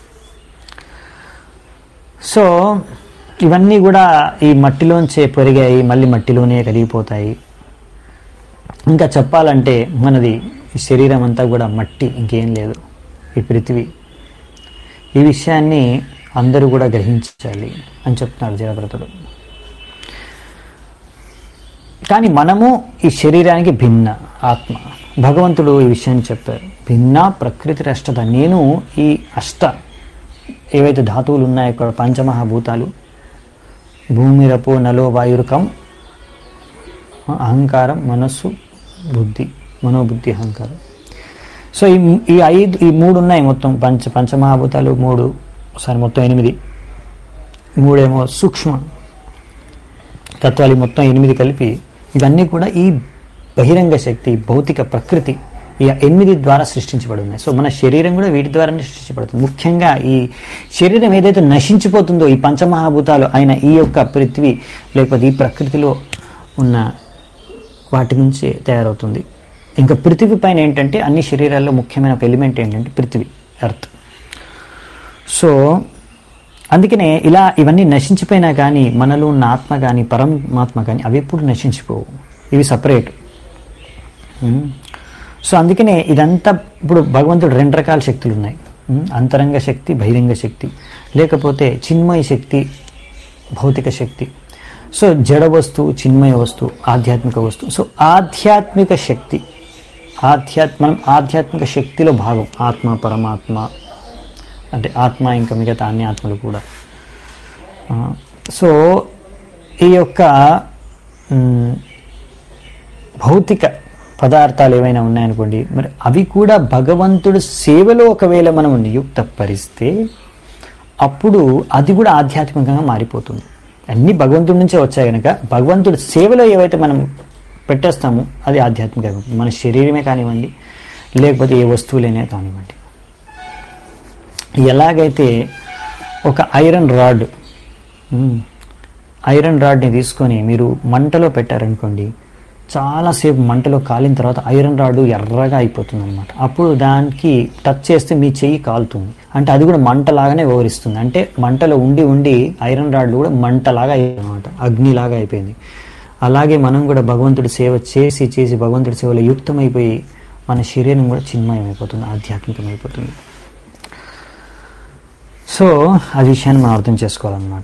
సో ఇవన్నీ కూడా ఈ మట్టిలోంచే పెరిగాయి మళ్ళీ మట్టిలోనే కలిగిపోతాయి ఇంకా చెప్పాలంటే మనది ఈ శరీరం అంతా కూడా మట్టి ఇంకేం లేదు ఈ పృథివీ ఈ విషయాన్ని అందరూ కూడా గ్రహించాలి అని చెప్తున్నారు జయవ్రతుడు కానీ మనము ఈ శరీరానికి భిన్న ఆత్మ భగవంతుడు ఈ విషయాన్ని చెప్పారు భిన్న ప్రకృతి అష్టత నేను ఈ అష్ట ఏవైతే ధాతువులు ఉన్నాయో ఇక్కడ పంచమహాభూతాలు భూమి రపో నలో వాయురుకం అహంకారం మనస్సు బుద్ధి మనోబుద్ధి అహంకారం సో ఈ ఈ ఐదు ఈ మూడు ఉన్నాయి మొత్తం పంచ పంచమహాభూతాలు మూడు సారీ మొత్తం ఎనిమిది మూడేమో సూక్ష్మ తత్వాలు ఈ మొత్తం ఎనిమిది కలిపి ఇవన్నీ కూడా ఈ బహిరంగ శక్తి భౌతిక ప్రకృతి ఈ ఎనిమిది ద్వారా సృష్టించబడి ఉన్నాయి సో మన శరీరం కూడా వీటి ద్వారానే సృష్టించబడుతుంది ముఖ్యంగా ఈ శరీరం ఏదైతే నశించిపోతుందో ఈ పంచమహాభూతాలు అయిన ఈ యొక్క పృథ్వీ లేకపోతే ఈ ప్రకృతిలో ఉన్న వాటి నుంచి తయారవుతుంది ఇంకా పృథివీ పైన ఏంటంటే అన్ని శరీరాల్లో ముఖ్యమైన ఎలిమెంట్ ఏంటంటే పృథివీ ఎర్త్ సో అందుకనే ఇలా ఇవన్నీ నశించిపోయినా కానీ మనలో ఉన్న ఆత్మ కానీ పరమాత్మ కానీ అవి ఎప్పుడు నశించిపోవు ఇవి సపరేట్ సో అందుకనే ఇదంతా ఇప్పుడు భగవంతుడు రెండు రకాల శక్తులు ఉన్నాయి ఉమ్, అంతరంగ శక్తి బహిరంగ శక్తి లేకపోతే చిన్మయ శక్తి భౌతిక శక్తి సో జడ వస్తువు చిన్మయ వస్తువు ఆధ్యాత్మిక వస్తువు సో ఆధ్యాత్మిక శక్తి ఆధ్యాత్మ మనం ఆధ్యాత్మిక శక్తిలో భాగం ఆత్మ పరమాత్మ అంటే ఆత్మ ఇంకా మిగతా అన్ని ఆత్మలు కూడా ఆ, సో ఈ యొక్క మ్, భౌతిక పదార్థాలు ఏవైనా ఉన్నాయనుకోండి మరి అవి కూడా భగవంతుడు సేవలో ఒకవేళ మనం నియుక్తపరిస్తే అప్పుడు అది కూడా ఆధ్యాత్మికంగా మారిపోతుంది అన్ని భగవంతుడి నుంచే వచ్చాయి కనుక భగవంతుడి సేవలో ఏవైతే మనం పెట్టేస్తామో అది ఆధ్యాత్మికంగా మన శరీరమే కానివ్వండి లేకపోతే ఏ వస్తువులైనా కానివ్వండి ఎలాగైతే ఒక ఐరన్ రాడ్ మ్మ్, ఐరన్ రాడ్ని తీసుకొని మీరు మంటలో పెట్టారనుకోండి చాలాసేపు మంటలో కాలిన తర్వాత ఐరన్ రాడ్ ఎర్రగా అయిపోతుంది అనమాట అప్పుడు దానికి టచ్ చేస్తే మీ చెయ్యి కాలుతుంది అంటే అది కూడా మంటలాగానే వివరిస్తుంది అంటే మంటలో ఉండి ఉండి ఐరన్ రాడ్లు కూడా మంటలాగా అయిపోయింది అనమాట అగ్నిలాగా అయిపోయింది అలాగే మనం కూడా భగవంతుడి సేవ చేసి చేసి భగవంతుడి సేవలో యుక్తమైపోయి మన శరీరం కూడా చిన్మయం అయిపోతుంది ఆధ్యాత్మికమైపోతుంది సో ఆ విషయాన్ని మనం అర్థం చేసుకోవాలన్నమాట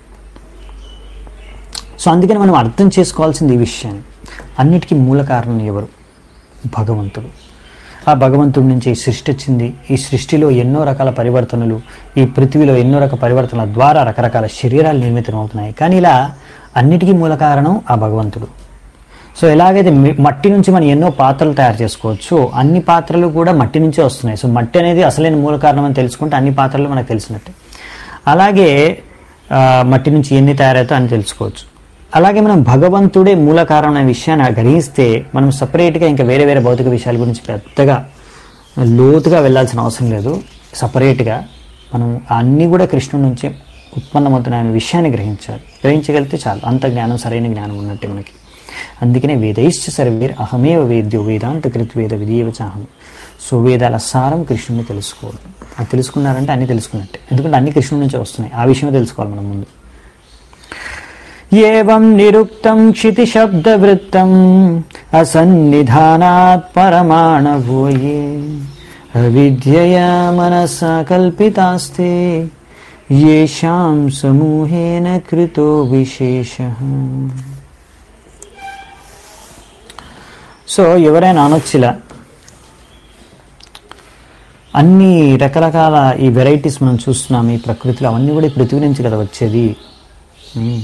సో అందుకని మనం అర్థం చేసుకోవాల్సింది ఈ విషయాన్ని అన్నిటికీ మూల కారణం ఎవరు భగవంతుడు ఆ భగవంతుడి నుంచి ఈ సృష్టి వచ్చింది ఈ సృష్టిలో ఎన్నో రకాల పరివర్తనలు ఈ పృథ్వీలో ఎన్నో రకాల పరివర్తనల ద్వారా రకరకాల శరీరాలు నిర్మితం అవుతున్నాయి కానీ ఇలా అన్నిటికీ మూల కారణం ఆ భగవంతుడు సో ఎలాగైతే మి- మట్టి నుంచి మనం ఎన్నో పాత్రలు తయారు చేసుకోవచ్చు అన్ని పాత్రలు కూడా మట్టి నుంచే వస్తున్నాయి సో మట్టి అనేది అసలైన మూల కారణం అని తెలుసుకుంటే అన్ని పాత్రలు మనకు తెలిసినట్టే అలాగే ఆ, మట్టి నుంచి ఎన్ని తయారవుతాయో అని తెలుసుకోవచ్చు అలాగే మనం భగవంతుడే మూల కారణం అనే విషయాన్ని గ్రహిస్తే మనం సపరేట్గా ఇంకా వేరే వేరే భౌతిక విషయాల గురించి పెద్దగా లోతుగా వెళ్ళాల్సిన అవసరం లేదు సపరేట్గా మనం అన్నీ కూడా కృష్ణుడి నుంచే ఉత్పన్నమవుతున్నాయనే విషయాన్ని గ్రహించాలి గ్రహించగలిగితే చాలు అంత జ్ఞానం సరైన జ్ఞానం ఉన్నట్టే మనకి అందుకనే వేదైశ్చ సర్వేర్ అహమేవ వేద్యో వేదాంత కృత్వేద విధీయవ చాహం సో వేదాల సారం కృష్ణుని తెలుసుకోవాలి అది తెలుసుకున్నారంటే అన్ని తెలుసుకున్నట్టే ఎందుకంటే అన్ని కృష్ణుడి నుంచే వస్తున్నాయి ఆ విషయమే తెలుసుకోవాలి మనం ముందు ఏవం నిరుక్తం క్షితిశబ్దవృత్తం అసన్నిధానాత్ పరమాణవోయే అవిద్యయా మనసా కల్పితాస్తే येषां సమూహేన కృతో విశేష సో ఎవరైనా అనొచ్చిలా అన్ని రకరకాల ఈ వెరైటీస్ మనం చూస్తున్నాం ఈ ప్రకృతిలో అవన్నీ కూడా ఈ పృథ్వీ నుంచి కదా వచ్చేది ఉమ్.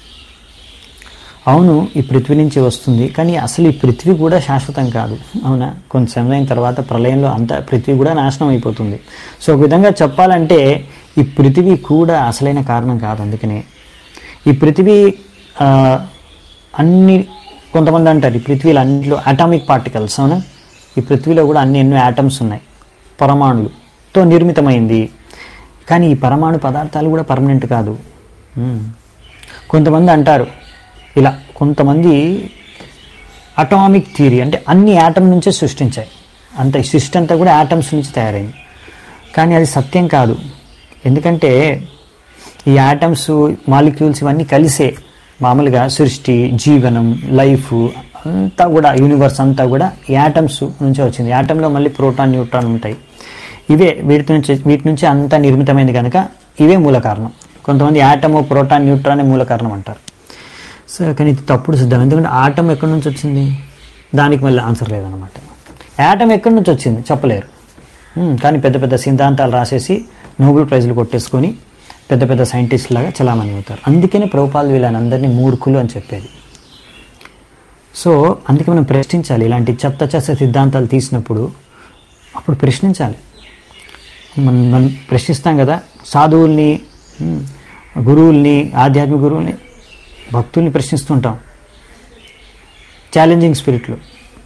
అవును ఈ పృథ్వీ నుంచి వస్తుంది కానీ అసలు ఈ పృథ్వీ కూడా శాశ్వతం కాదు అవునా కొంత సమయం తర్వాత ప్రళయంలో అంతా పృథ్వీ కూడా నాశనం అయిపోతుంది సో ఒక విధంగా చెప్పాలంటే ఈ పృథివీ కూడా అసలైన కారణం కాదు అందుకనే ఈ పృథివీ ఆ, అన్ని కొంతమంది అంటారు ఈ పృథ్వీలో అన్నింటిలో అటామిక్ పార్టికల్స్ అవునా ఈ పృథ్వీలో కూడా అన్ని ఎన్నో యాటమ్స్ ఉన్నాయి పరమాణులతో నిర్మితమైంది కానీ ఈ పరమాణు పదార్థాలు కూడా పర్మనెంట్ కాదు ఉమ్. కొంతమంది అంటారు ఇలా కొంతమంది అటామిక్ థియరీ అంటే అన్ని యాటమ్ నుంచే సృష్టించాయి అంత ఈ సృష్టి అంతా కూడా యాటమ్స్ నుంచి తయారైంది కానీ అది సత్యం కాదు ఎందుకంటే ఈ యాటమ్స్ మాలిక్యూల్స్ ఇవన్నీ కలిసే మామూలుగా సృష్టి జీవనం లైఫ్ అంతా కూడా యూనివర్స్ అంతా కూడా యాటమ్స్ నుంచే వచ్చింది యాటంలో మళ్ళీ ప్రోటాన్ న్యూట్రాన్ ఉంటాయి ఇవే వీటి నుంచి వీటి నుంచి అంతా నిర్మితమైంది కనుక ఇవే మూల కారణం కొంతమంది యాటము ప్రోటాన్ న్యూట్రాన్ మూల కారణం అంటారు సో కానీ ఇది తప్పుడు సిద్ధం ఎందుకంటే ఆటం ఎక్కడి నుంచి వచ్చింది దానికి మళ్ళీ ఆన్సర్ లేదనమాట యాటం ఎక్కడి నుంచి వచ్చింది చెప్పలేరు ఉమ్, కానీ పెద్ద పెద్ద సిద్ధాంతాలు రాసేసి నోబెల్ ప్రైజ్లు కొట్టేసుకొని పెద్ద పెద్ద సైంటిస్ట్ లాగా చలామణి అవుతారు అందుకనే ప్రభుపాలు వీళ్ళని అందరినీ మూర్ఖులు అని చెప్పేది సో అందుకే మనం ప్రశ్నించాలి ఇలాంటి చెత్త చెత్త సిద్ధాంతాలు తీసినప్పుడు అప్పుడు ప్రశ్నించాలి మనం మనం ప్రశ్నిస్తాం కదా సాధువుల్ని ఉమ్, గురువుల్ని ఆధ్యాత్మిక గురువుల్ని భక్తుల్ని ప్రశ్నిస్తుంటాం ఛాలెంజింగ్ స్పిరిట్లు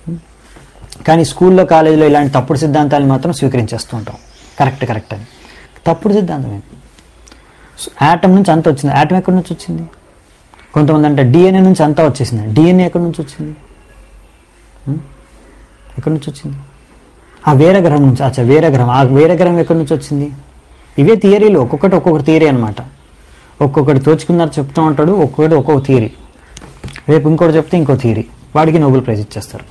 కానీ స్కూల్లో కాలేజీలో ఇలాంటి తప్పుడు సిద్ధాంతాలు మాత్రం స్వీకరించేస్తూ ఉంటాం కరెక్ట్ కరెక్ట్ అని తప్పుడు సిద్ధాంతం ఏంటి యాటమ్ నుంచి అంత వచ్చింది యాటమ్ ఎక్కడి నుంచి వచ్చింది కొంతమంది అంటే డిఎన్ఏ నుంచి అంతా వచ్చేసింది డిఎన్ఏ ఎక్కడి నుంచి వచ్చింది ఉం? ఎక్కడి నుంచి వచ్చింది ఆ వేరే గ్రహం నుంచి అచ్చా వేరే గ్రహం ఆ వేరే గ్రహం ఎక్కడి నుంచి వచ్చింది ఇవే థియరీలు ఒక్కొక్కటి ఒక్కొక్క థియరీ అనమాట ఒక్కొక్కటి తోచుకున్నారు చెప్తూ ఉంటాడు ఒక్కొక్కటి ఒక్కొక్క థియరీ రేపు ఇంకోటి చెప్తే ఇంకో థియరీ వాడికి నోబెల్ ప్రైజ్ ఇచ్చేస్తారు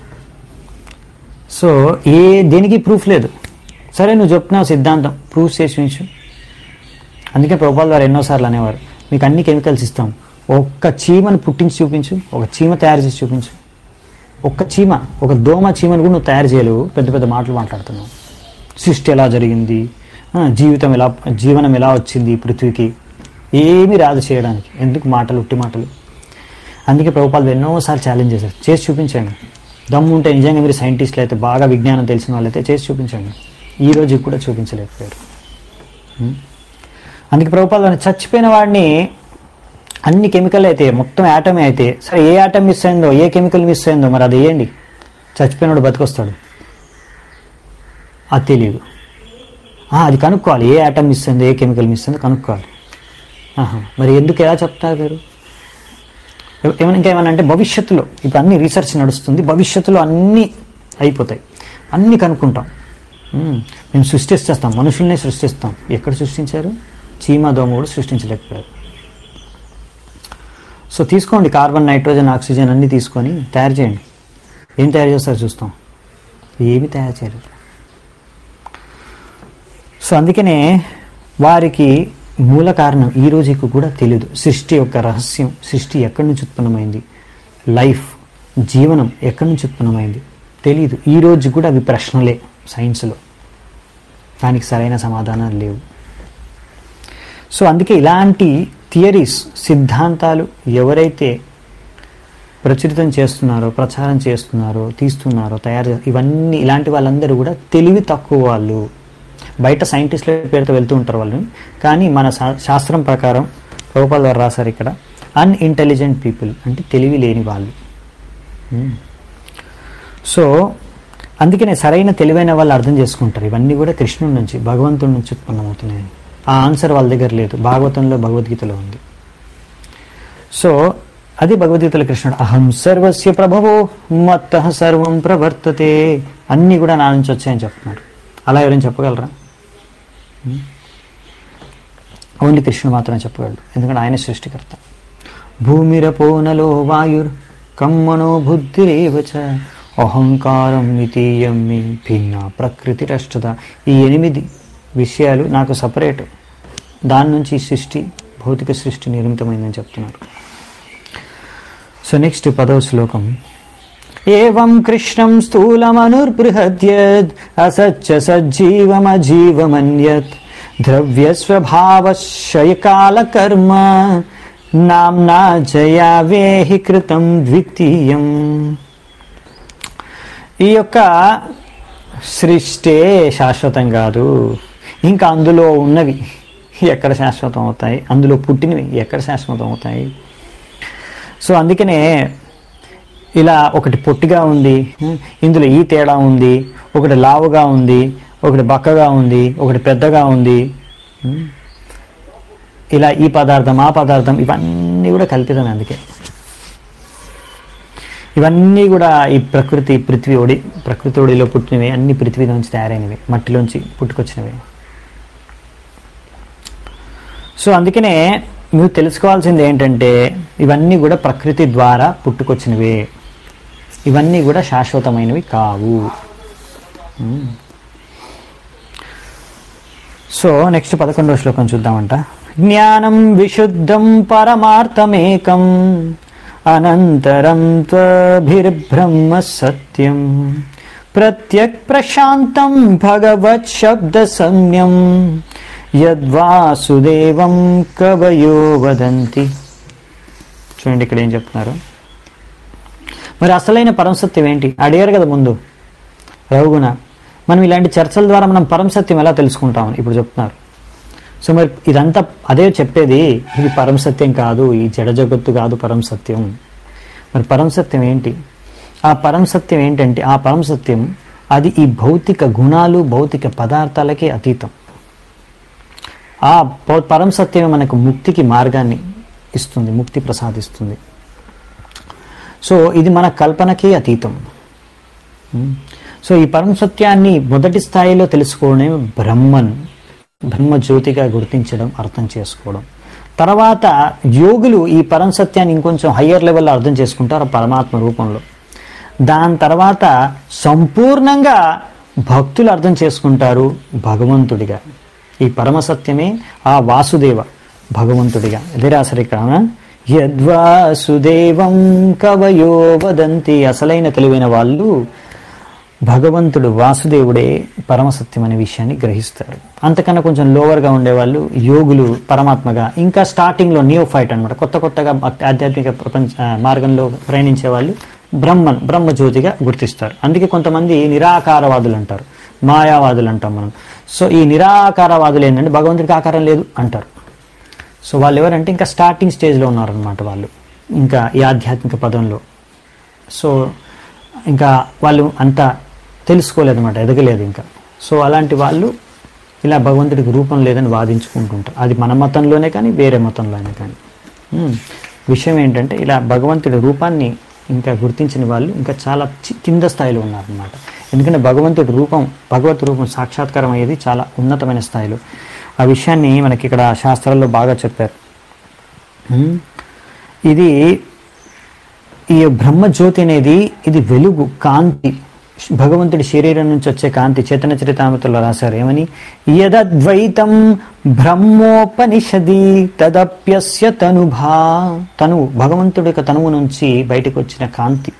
సో ఏ దేనికి ప్రూఫ్ లేదు సరే నువ్వు చెప్తున్నావు సిద్ధాంతం ప్రూఫ్ చేసి ఉంచు అందుకే ప్రభుపాల్ వారు ఎన్నోసార్లు అనేవారు మీకు అన్ని కెమికల్స్ ఇస్తాం ఒక్క చీమను పుట్టించి చూపించు ఒక చీమ తయారు చేసి చూపించు ఒక్క చీమ ఒక దోమ చీమను కూడా నువ్వు తయారు చేయలేవు పెద్ద పెద్ద మాటలు మాట్లాడుతున్నావు సృష్టి ఎలా జరిగింది ఆ, జీవితం ఎలా జీవనం ఎలా వచ్చింది ఈ పృథ్వీకి ఏమీ రాదు చేయడానికి ఎందుకు మాటలు ఉట్టి మాటలు అందుకే ప్రభుపాలు ఎన్నోసార్లు ఛాలెంజ్ చేశారు చేసి చూపించండి దమ్ము ఉంటే నిజంగా మీరు సైంటిస్టులు అయితే బాగా విజ్ఞానం తెలిసిన వాళ్ళైతే చేసి చూపించండి ఈ రోజు కూడా చూపించలేకపోయారు ఉం? అందుకే ప్రభుపాలు వారిని చచ్చిపోయిన వాడిని అన్ని కెమికల్ అయితే మొత్తం యాటమే అయితే సరే ఏ యాటమ్ మిస్ అయిందో ఏ కెమికల్ మిస్ అయిందో మరి అది వేయండి చచ్చిపోయినోడు బతికొస్తాడు అది తెలియదు ఆ, అది కనుక్కోవాలి ఏ యాటమ్ మిస్ అయిందో ఏ కెమికల్ మిస్ అయిందో కనుక్కోవాలి ఆహా, మరి ఎందుకు ఎలా చెప్తారు మీరు ఏ- ఏమైనా ఇంకా ఏమైనా అంటే భవిష్యత్తులో ఇప్పుడు అన్ని రీసెర్చ్ నడుస్తుంది భవిష్యత్తులో అన్నీ అయిపోతాయి అన్నీ కనుక్కుంటాం ఉమ్, మేము సృష్టిస్తాం మనుషుల్నే సృష్టిస్తాం ఎక్కడ సృష్టించారు చీమ దోమ కూడా సృష్టించలేకపోయారు సో తీసుకోండి కార్బన్ నైట్రోజన్ ఆక్సిజన్ అన్నీ తీసుకొని తయారు చేయండి ఏం తయారు చేస్తారు చూస్తాం ఏమి తయారు చేయరు సో అందుకనే వారికి మూల కారణం ఈ రోజుకి కూడా తెలియదు సృష్టి యొక్క రహస్యం సృష్టి ఎక్కడి నుంచి ఉత్పన్నమైంది లైఫ్ జీవనం ఎక్కడి నుంచి ఉత్పన్నమైంది తెలియదు ఈ రోజు కూడా అవి ప్రశ్నలే సైన్స్లో దానికి సరైన సమాధానాలు లేవు సో అందుకే ఇలాంటి థియరీస్ సిద్ధాంతాలు ఎవరైతే ప్రచురితం చేస్తున్నారో ప్రచారం చేస్తున్నారో తీస్తున్నారో తయారు చే- ఇవన్నీ ఇలాంటి వాళ్ళందరూ కూడా తెలివి తక్కువ వాళ్ళు బయట సైంటిస్టుల పేరుతో వెళ్తూ ఉంటారు వాళ్ళు కానీ మన శా- శాస్త్రం ప్రకారం రూపాల ద్వారా రాశారు ఇక్కడ అన్ఇంటెలిజెంట్ పీపుల్ అంటే తెలివి లేని వాళ్ళు మ్మ్. సో అందుకనే సరైన తెలివైన వాళ్ళు అర్థం చేసుకుంటారు ఇవన్నీ కూడా కృష్ణుడి నుంచి భగవంతుడి నుంచి ఉత్పన్నమవుతున్నాయని ఆ ఆన్సర్ వాళ్ళ దగ్గర లేదు భాగవతంలో భగవద్గీతలో ఉంది సో అది భగవద్గీతలో కృష్ణుడు అహం సర్వస్య ప్రభవో మత్త సర్వం ప్రవర్తతే అన్నీ కూడా నా నుంచి వచ్చాయని చెప్తున్నారు అలా ఎవరైనా చెప్పగలరా ఓన్లీ కృష్ణుడు మాత్రమే చెప్పగలడు ఎందుకంటే ఆయన సృష్టికర్త భూమిరపోనలో వాయుర్ కమ్మనో బుద్ధిరేవచ అహంకారం నితీయం మీ భిన్న ప్రకృతి రష్టత ఈ ఎనిమిది విషయాలు నాకు సపరేట్ దాని నుంచి ఈ సృష్టి భౌతిక సృష్టి నిర్మితమైందని చెప్తున్నారు సో నెక్స్ట్ పదవ శ్లోకం ఏం కృష్ణం స్థూలమనుర్బృహద్యద్ అసచ్చ సజ్జీవమజీవమన్యత్ ద్రవ్యస్వభావశయకాలకర్మ నామ్నా జయావేహి కృతం ద్వితీయం ఈ యొక్క సృష్టే శాశ్వతం కాదు ఇంకా అందులో ఉన్నవి ఎక్కడ శాశ్వతం అవుతాయి అందులో పుట్టినవి ఎక్కడ శాశ్వతం అవుతాయి సో అందుకనే ఇలా ఒకటి పొట్టిగా ఉంది ఇందులో ఈ తేడా ఉంది ఒకటి లావుగా ఉంది ఒకటి బక్కగా ఉంది ఒకటి పెద్దగా ఉంది ఇలా ఈ పదార్థం ఆ పదార్థం ఇవన్నీ కూడా కల్పితమే అందుకే ఇవన్నీ కూడా ఈ ప్రకృతి పృథ్వీ ఒడి ప్రకృతి ఒడిలో పుట్టినవి అన్ని పృథ్వీలోంచి తయారైనవి మట్టిలోంచి పుట్టుకొచ్చినవి సో అందుకనే మీరు తెలుసుకోవాల్సింది ఏంటంటే ఇవన్నీ కూడా ప్రకృతి ద్వారా పుట్టుకొచ్చినవే ఇవన్నీ కూడా శాశ్వతమైనవి కావు మ్మ్. సో నెక్స్ట్ పదకొండవ శ్లోకం చూద్దామంట జ్ఞానం విశుద్ధం పరమార్థమేకం అనంతరం త్వభిర్బ్రహ్మ సత్యం ప్రత్యక్ ప్రశాంతం భగవత్ శబ్ద సంజ్ఞం యద్వాసుదేవం కవయో వదంతి చూడండి ఇక్కడ ఏం చెప్తున్నారు మరి అసలైన పరమసత్యం ఏంటి అడిగారు కదా ముందు రఘుగుణ మనం ఇలాంటి చర్చల ద్వారా మనం పరమసత్యం ఎలా తెలుసుకుంటామని ఇప్పుడు చెప్తున్నారు సో మరి ఇదంతా అదే చెప్పేది ఇది పరమసత్యం కాదు ఈ జడ జగత్తు కాదు పరమసత్యం మరి పరమసత్యం ఏంటి ఆ పరమసత్యం ఏంటంటే ఆ పరమసత్యం అది ఈ భౌతిక గుణాలు భౌతిక పదార్థాలకే అతీతం ఆ ప- పరమసత్యమే మనకు ముక్తికి మార్గాన్ని ఇస్తుంది ముక్తి ప్రసాదిస్తుంది సో ఇది మన కల్పనకే అతీతం ఉమ్. సో ఈ పరమ సత్యాన్ని మొదటి స్థాయిలో తెలుసుకోవడమే బ్రహ్మన్ బ్రహ్మజ్యోతిగా గుర్తించడం అర్థం చేసుకోవడం తర్వాత యోగులు ఈ పరమ సత్యాన్ని ఇంకొంచెం హయ్యర్ లెవెల్లో అర్థం చేసుకుంటారు పరమాత్మ రూపంలో దాని తర్వాత సంపూర్ణంగా భక్తులు అర్థం చేసుకుంటారు భగవంతుడిగా ఈ పరమ సత్యమే ఆ వాసుదేవ భగవంతుడిగా ఇదే రాశారు ఇక్కడ యద్వాసుదేవం కవయో వదంతి అసలైన తెలివైన వాళ్ళు భగవంతుడు వాసుదేవుడే పరమసత్యం అనే విషయాన్ని గ్రహిస్తారు అంతకన్నా కొంచెం లోవర్గా ఉండేవాళ్ళు యోగులు పరమాత్మగా ఇంకా స్టార్టింగ్లో నియో ఫైట్ అనమాట కొత్త కొత్తగా ఆధ్యాత్మిక ప్రపంచ ఆ, మార్గంలో ప్రయాణించే వాళ్ళు బ్రహ్మన్ బ్రహ్మజ్యోతిగా గుర్తిస్తారు అందుకే కొంతమంది నిరాకారవాదులు అంటారు మాయావాదులు అంటాం మనం సో ఈ నిరాకారవాదులు ఏంటంటే భగవంతుడికి ఆకారం లేదు అంటారు సో వాళ్ళు ఎవరంటే ఇంకా స్టార్టింగ్ స్టేజ్లో ఉన్నారనమాట వాళ్ళు ఇంకా ఈ ఆధ్యాత్మిక పదంలో సో ఇంకా వాళ్ళు అంత తెలుసుకోలేదన్నమాట ఎదగలేదు ఇంకా సో అలాంటి వాళ్ళు ఇలా భగవంతుడికి రూపం లేదని వాదించుకుంటుంటారు అది మన మతంలోనే కానీ వేరే మతంలోనే కానీ ఉమ్. విషయం ఏంటంటే ఇలా భగవంతుడి రూపాన్ని ఇంకా గుర్తించిన వాళ్ళు ఇంకా చాలా చి- కింద స్థాయిలో ఉన్నారనమాట ఎందుకంటే భగవంతుడి రూపం భగవత్ రూపం సాక్షాత్కారం అయ్యేది చాలా ఉన్నతమైన స్థాయిలో ఆ విషయాన్ని మనకి ఇక్కడ శాస్త్రాల్లో బాగా చెప్పారు ఉమ్. ఇది ఈ బ్రహ్మజ్యోతి అనేది ఇది వెలుగు కాంతి భగవంతుడి శరీరం నుంచి వచ్చే కాంతి చైతన్య చరితామృతంలో రాశారు ఏమని యదద్వైతం బ్రహ్మోపనిషది తదప్యస్య తనుభా తనువు భగవంతుడి యొక్క తనువు నుంచి బయటకు వచ్చిన కాంతి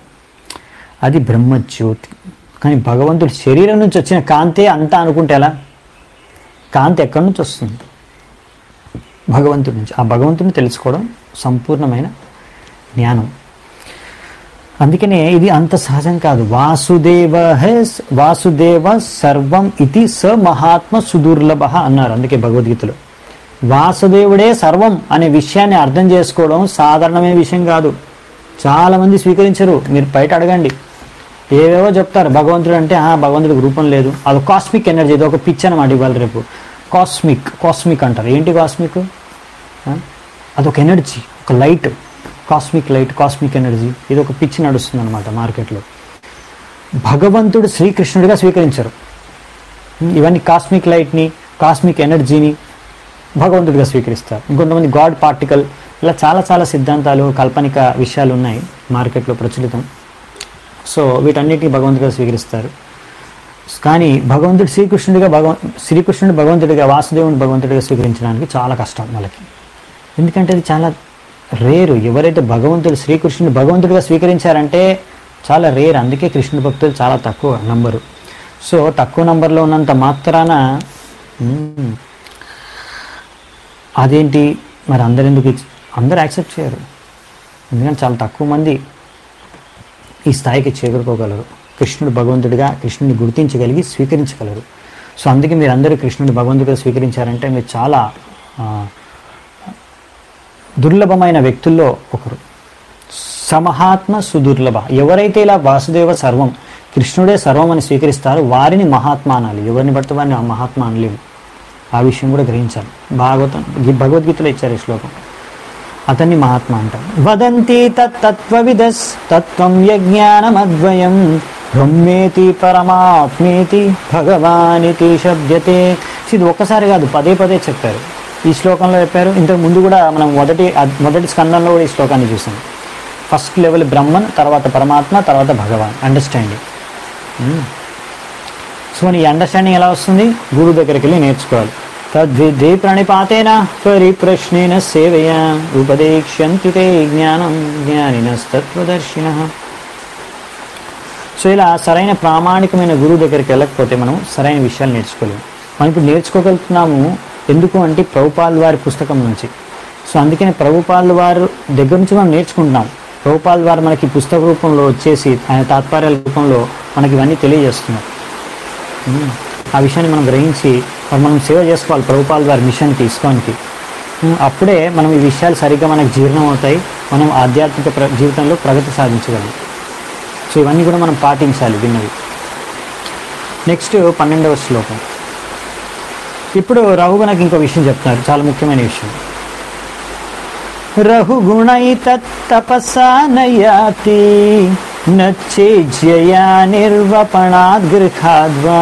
అది బ్రహ్మజ్యోతి కానీ భగవంతుడి శరీరం నుంచి వచ్చిన కాంతే అంతా అనుకుంటే ఎలా కాంతి ఎక్కడి నుంచి వస్తుంది భగవంతుడి నుంచి ఆ భగవంతుడిని తెలుసుకోవడం సంపూర్ణమైన జ్ఞానం అందుకనే ఇది అంత సహజం కాదు వాసుదేవ హెస్ వాసుదేవ సర్వం ఇది స మహాత్మ సుదుర్లభ అన్నారు అందుకే భగవద్గీతలో వాసుదేవుడే సర్వం అనే విషయాన్ని అర్థం చేసుకోవడం సాధారణమైన విషయం కాదు చాలా మంది స్వీకరించరు మీరు బయట అడగండి ఏవేవో చెప్తారు భగవంతుడు అంటే ఆ భగవంతుడికి రూపం లేదు అది కాస్మిక్ ఎనర్జీ ఇది ఒక పిచ్ అనమాట ఇవాళ రేపు కాస్మిక్ కాస్మిక్ అంటారు ఏంటి కాస్మిక్ ఆ? అదొక ఎనర్జీ ఒక light cosmic light cosmic energy ఇది ఒక పిచ్చి నడుస్తుంది అనమాట మార్కెట్లో భగవంతుడు శ్రీకృష్ణుడిగా స్వీకరించరు ఇవన్నీ కాస్మిక్ లైట్ని కాస్మిక్ ఎనర్జీని భగవంతుడిగా స్వీకరిస్తారు ఇంకొంతమంది గాడ్ పార్టికల్ ఇలా చాలా చాలా సిద్ధాంతాలు కాల్పనిక విషయాలు ఉన్నాయి మార్కెట్లో ప్రచురితం సో వీటన్నిటిని భగవంతుడిగా స్వీకరిస్తారు కానీ భగవంతుడు శ్రీకృష్ణుడిగా భగవ శ్రీకృష్ణుడు భగవంతుడిగా వాసుదేవుని భగవంతుడిగా స్వీకరించడానికి చాలా కష్టం వాళ్ళకి ఎందుకంటే అది చాలా రేరు ఎవరైతే భగవంతుడు శ్రీకృష్ణుడు భగవంతుడిగా స్వీకరించారంటే చాలా రేర్ అందుకే కృష్ణుడి భక్తులు చాలా తక్కువ నంబరు సో తక్కువ నంబర్లో ఉన్నంత మాత్రాన మ్మ్, అదేంటి మరి అందరు ఎందుకు ఇచ్- అందరూ యాక్సెప్ట్ చేయరు ఎందుకంటే చాలా తక్కువ మంది ఈ స్థాయికి చేరుకోగలరు కృష్ణుడు భగవంతుడిగా కృష్ణుడిని గుర్తించగలిగి స్వీకరించగలరు సో అందుకే మీరు అందరూ కృష్ణుడు భగవంతుడిగా స్వీకరించారంటే మీరు చాలా ఆ, దుర్లభమైన వ్యక్తుల్లో ఒకరు సమహాత్మ సుదుర్లభ ఎవరైతే ఇలా వాసుదేవ సర్వం కృష్ణుడే సర్వం అని స్వీకరిస్తారో వారిని మహాత్మా అనాలి ఎవరిని బట్టి వారిని ఆ మహాత్మా అనలేము ఆ విషయం కూడా గ్రహించాలి భాగవతం గి- భగవద్గీతలో ఇచ్చారు ఈ శ్లోకం అతన్ని మహాత్మా అంటారు వదంతి తత్వవిదస్ తత్వం యజ్ఞానమద్వయం బ్రహ్మేతి పరమాత్మేతి భగవానితి శబ్దతే ఇది ఒక్కసారి కాదు పదే పదే చెప్పారు ఈ శ్లోకంలో చెప్పారు ఇంతకు ముందు కూడా మనం మొదటి అద్- మొదటి స్కందంలో కూడా ఈ శ్లోకాన్ని చూసాం ఫస్ట్ లెవెల్ బ్రహ్మన్ తర్వాత పరమాత్మ తర్వాత భగవాన్ అండర్స్టాండింగ్ సో ఈ అండర్స్టాండింగ్ ఎలా వస్తుంది గురువు దగ్గరికి వెళ్ళి నేర్చుకోవాలి తద్విద్ధి ప్రణిపాతేన పరిప్రశ్నేన సేవయ ఉపదేక్ష్యంతి తే జ్ఞానం జ్ఞానినస్తత్వదర్శిన సో ఇలా సరైన ప్రామాణికమైన గురువు దగ్గరికి వెళ్ళకపోతే మనం సరైన విషయాలు నేర్చుకోలేము మనం ఇప్పుడు నేర్చుకోగలుగుతున్నాము ఎందుకు అంటే ప్రభుపాల్ వారి పుస్తకం నుంచి సో అందుకని ప్రభుపాల్ వారు దగ్గర నుంచి మనం నేర్చుకుంటున్నాం ప్రభుపాల్ వారు మనకి పుస్తక రూపంలో వచ్చేసి ఆయన తాత్పర్యాల రూపంలో మనకి ఇవన్నీ తెలియజేస్తున్నారు ఉమ్, ఆ విషయాన్ని మనం గ్రహించి మరి మనం సేవ చేసుకోవాలి ప్రభుపాల్ వారి మిషన్కి ఇస్కాన్కి ఉమ్, అప్పుడే మనం ఈ విషయాలు సరిగ్గా మనకు జీర్ణం అవుతాయి మనం ఆధ్యాత్మిక ప్ర జీవితంలో ప్రగతి సాధించగలం సో ఇవన్నీ కూడా మనం పాటించాలి విన్నవి నెక్స్ట్ పన్నెండవ శ్లోకం ఇప్పుడు రఘుగుణకి ఇంకో విషయం చెప్తున్నారు చాలా ముఖ్యమైన విషయం రఘుగుణైతప్పసా నయాతి నచ్చేజ్యయా నిర్వపణాద్ గృహాద్వా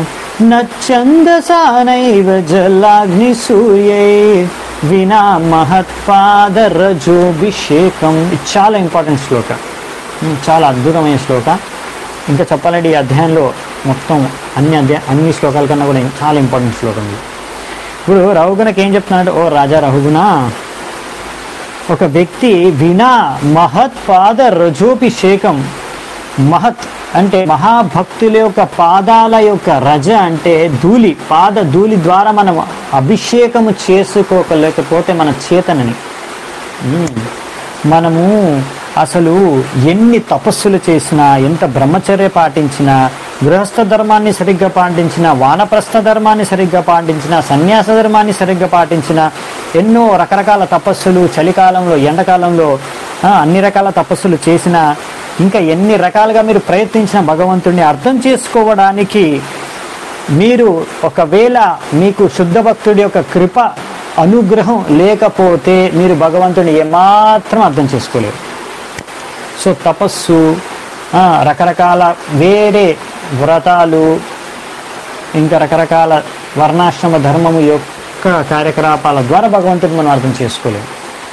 నచ్చందసానైవ జలాగ్ని సూర్యై వినా మహత్పాదరజోభిషేకం ఇది చాలా ఇంపార్టెంట్ శ్లోక ఉమ్, చాలా అద్భుతమైన శ్లోక ఇంకా చెప్పాలంటే ఈ అధ్యాయంలో మొత్తం అన్ని అధ్యాయ అన్ని శ్లోకాల కన్నా కూడా చాలా ఇంపార్టెంట్ శ్లోకం ఇది ఇప్పుడు రఘుగుణకి ఏం చెప్తున్నాడు ఓ రాజా రఘుగుణ ఒక వ్యక్తి వినా మహత్ పాద రజోభిషేకం మహత్ అంటే మహాభక్తుల యొక్క పాదాల యొక్క రజ అంటే ధూళి పాద ధూళి ద్వారా మనం అభిషేకము చేసుకోకలేకపోతే మన చేతనని ఉమ్. మనము అసలు ఎన్ని తపస్సులు చేసినా ఎంత బ్రహ్మచర్య పాటించినా గృహస్థ ధర్మాన్ని సరిగ్గా పాటించినా వానప్రస్థ ధర్మాన్ని సరిగ్గా పాటించినా సన్యాస ధర్మాన్ని సరిగ్గా పాటించినా ఎన్నో రకరకాల తపస్సులు చలికాలంలో ఎండాకాలంలో ఆ, అన్ని రకాల తపస్సులు చేసినా ఇంకా ఎన్ని రకాలుగా మీరు ప్రయత్నించిన భగవంతుడిని అర్థం చేసుకోవడానికి మీరు ఒకవేళ మీకు శుద్ధ భక్తుడి యొక్క కృప అనుగ్రహం లేకపోతే మీరు భగవంతుని ఏమాత్రం అర్థం చేసుకోలేరు సో తపస్సు ఆ, రకరకాల వేరే వ్రతాలు ఇంకా రకరకాల వర్ణాశ్రమ ధర్మము యొక్క కార్యకలాపాల ద్వారా భగవంతుడిని మనం అర్థం చేసుకోలేము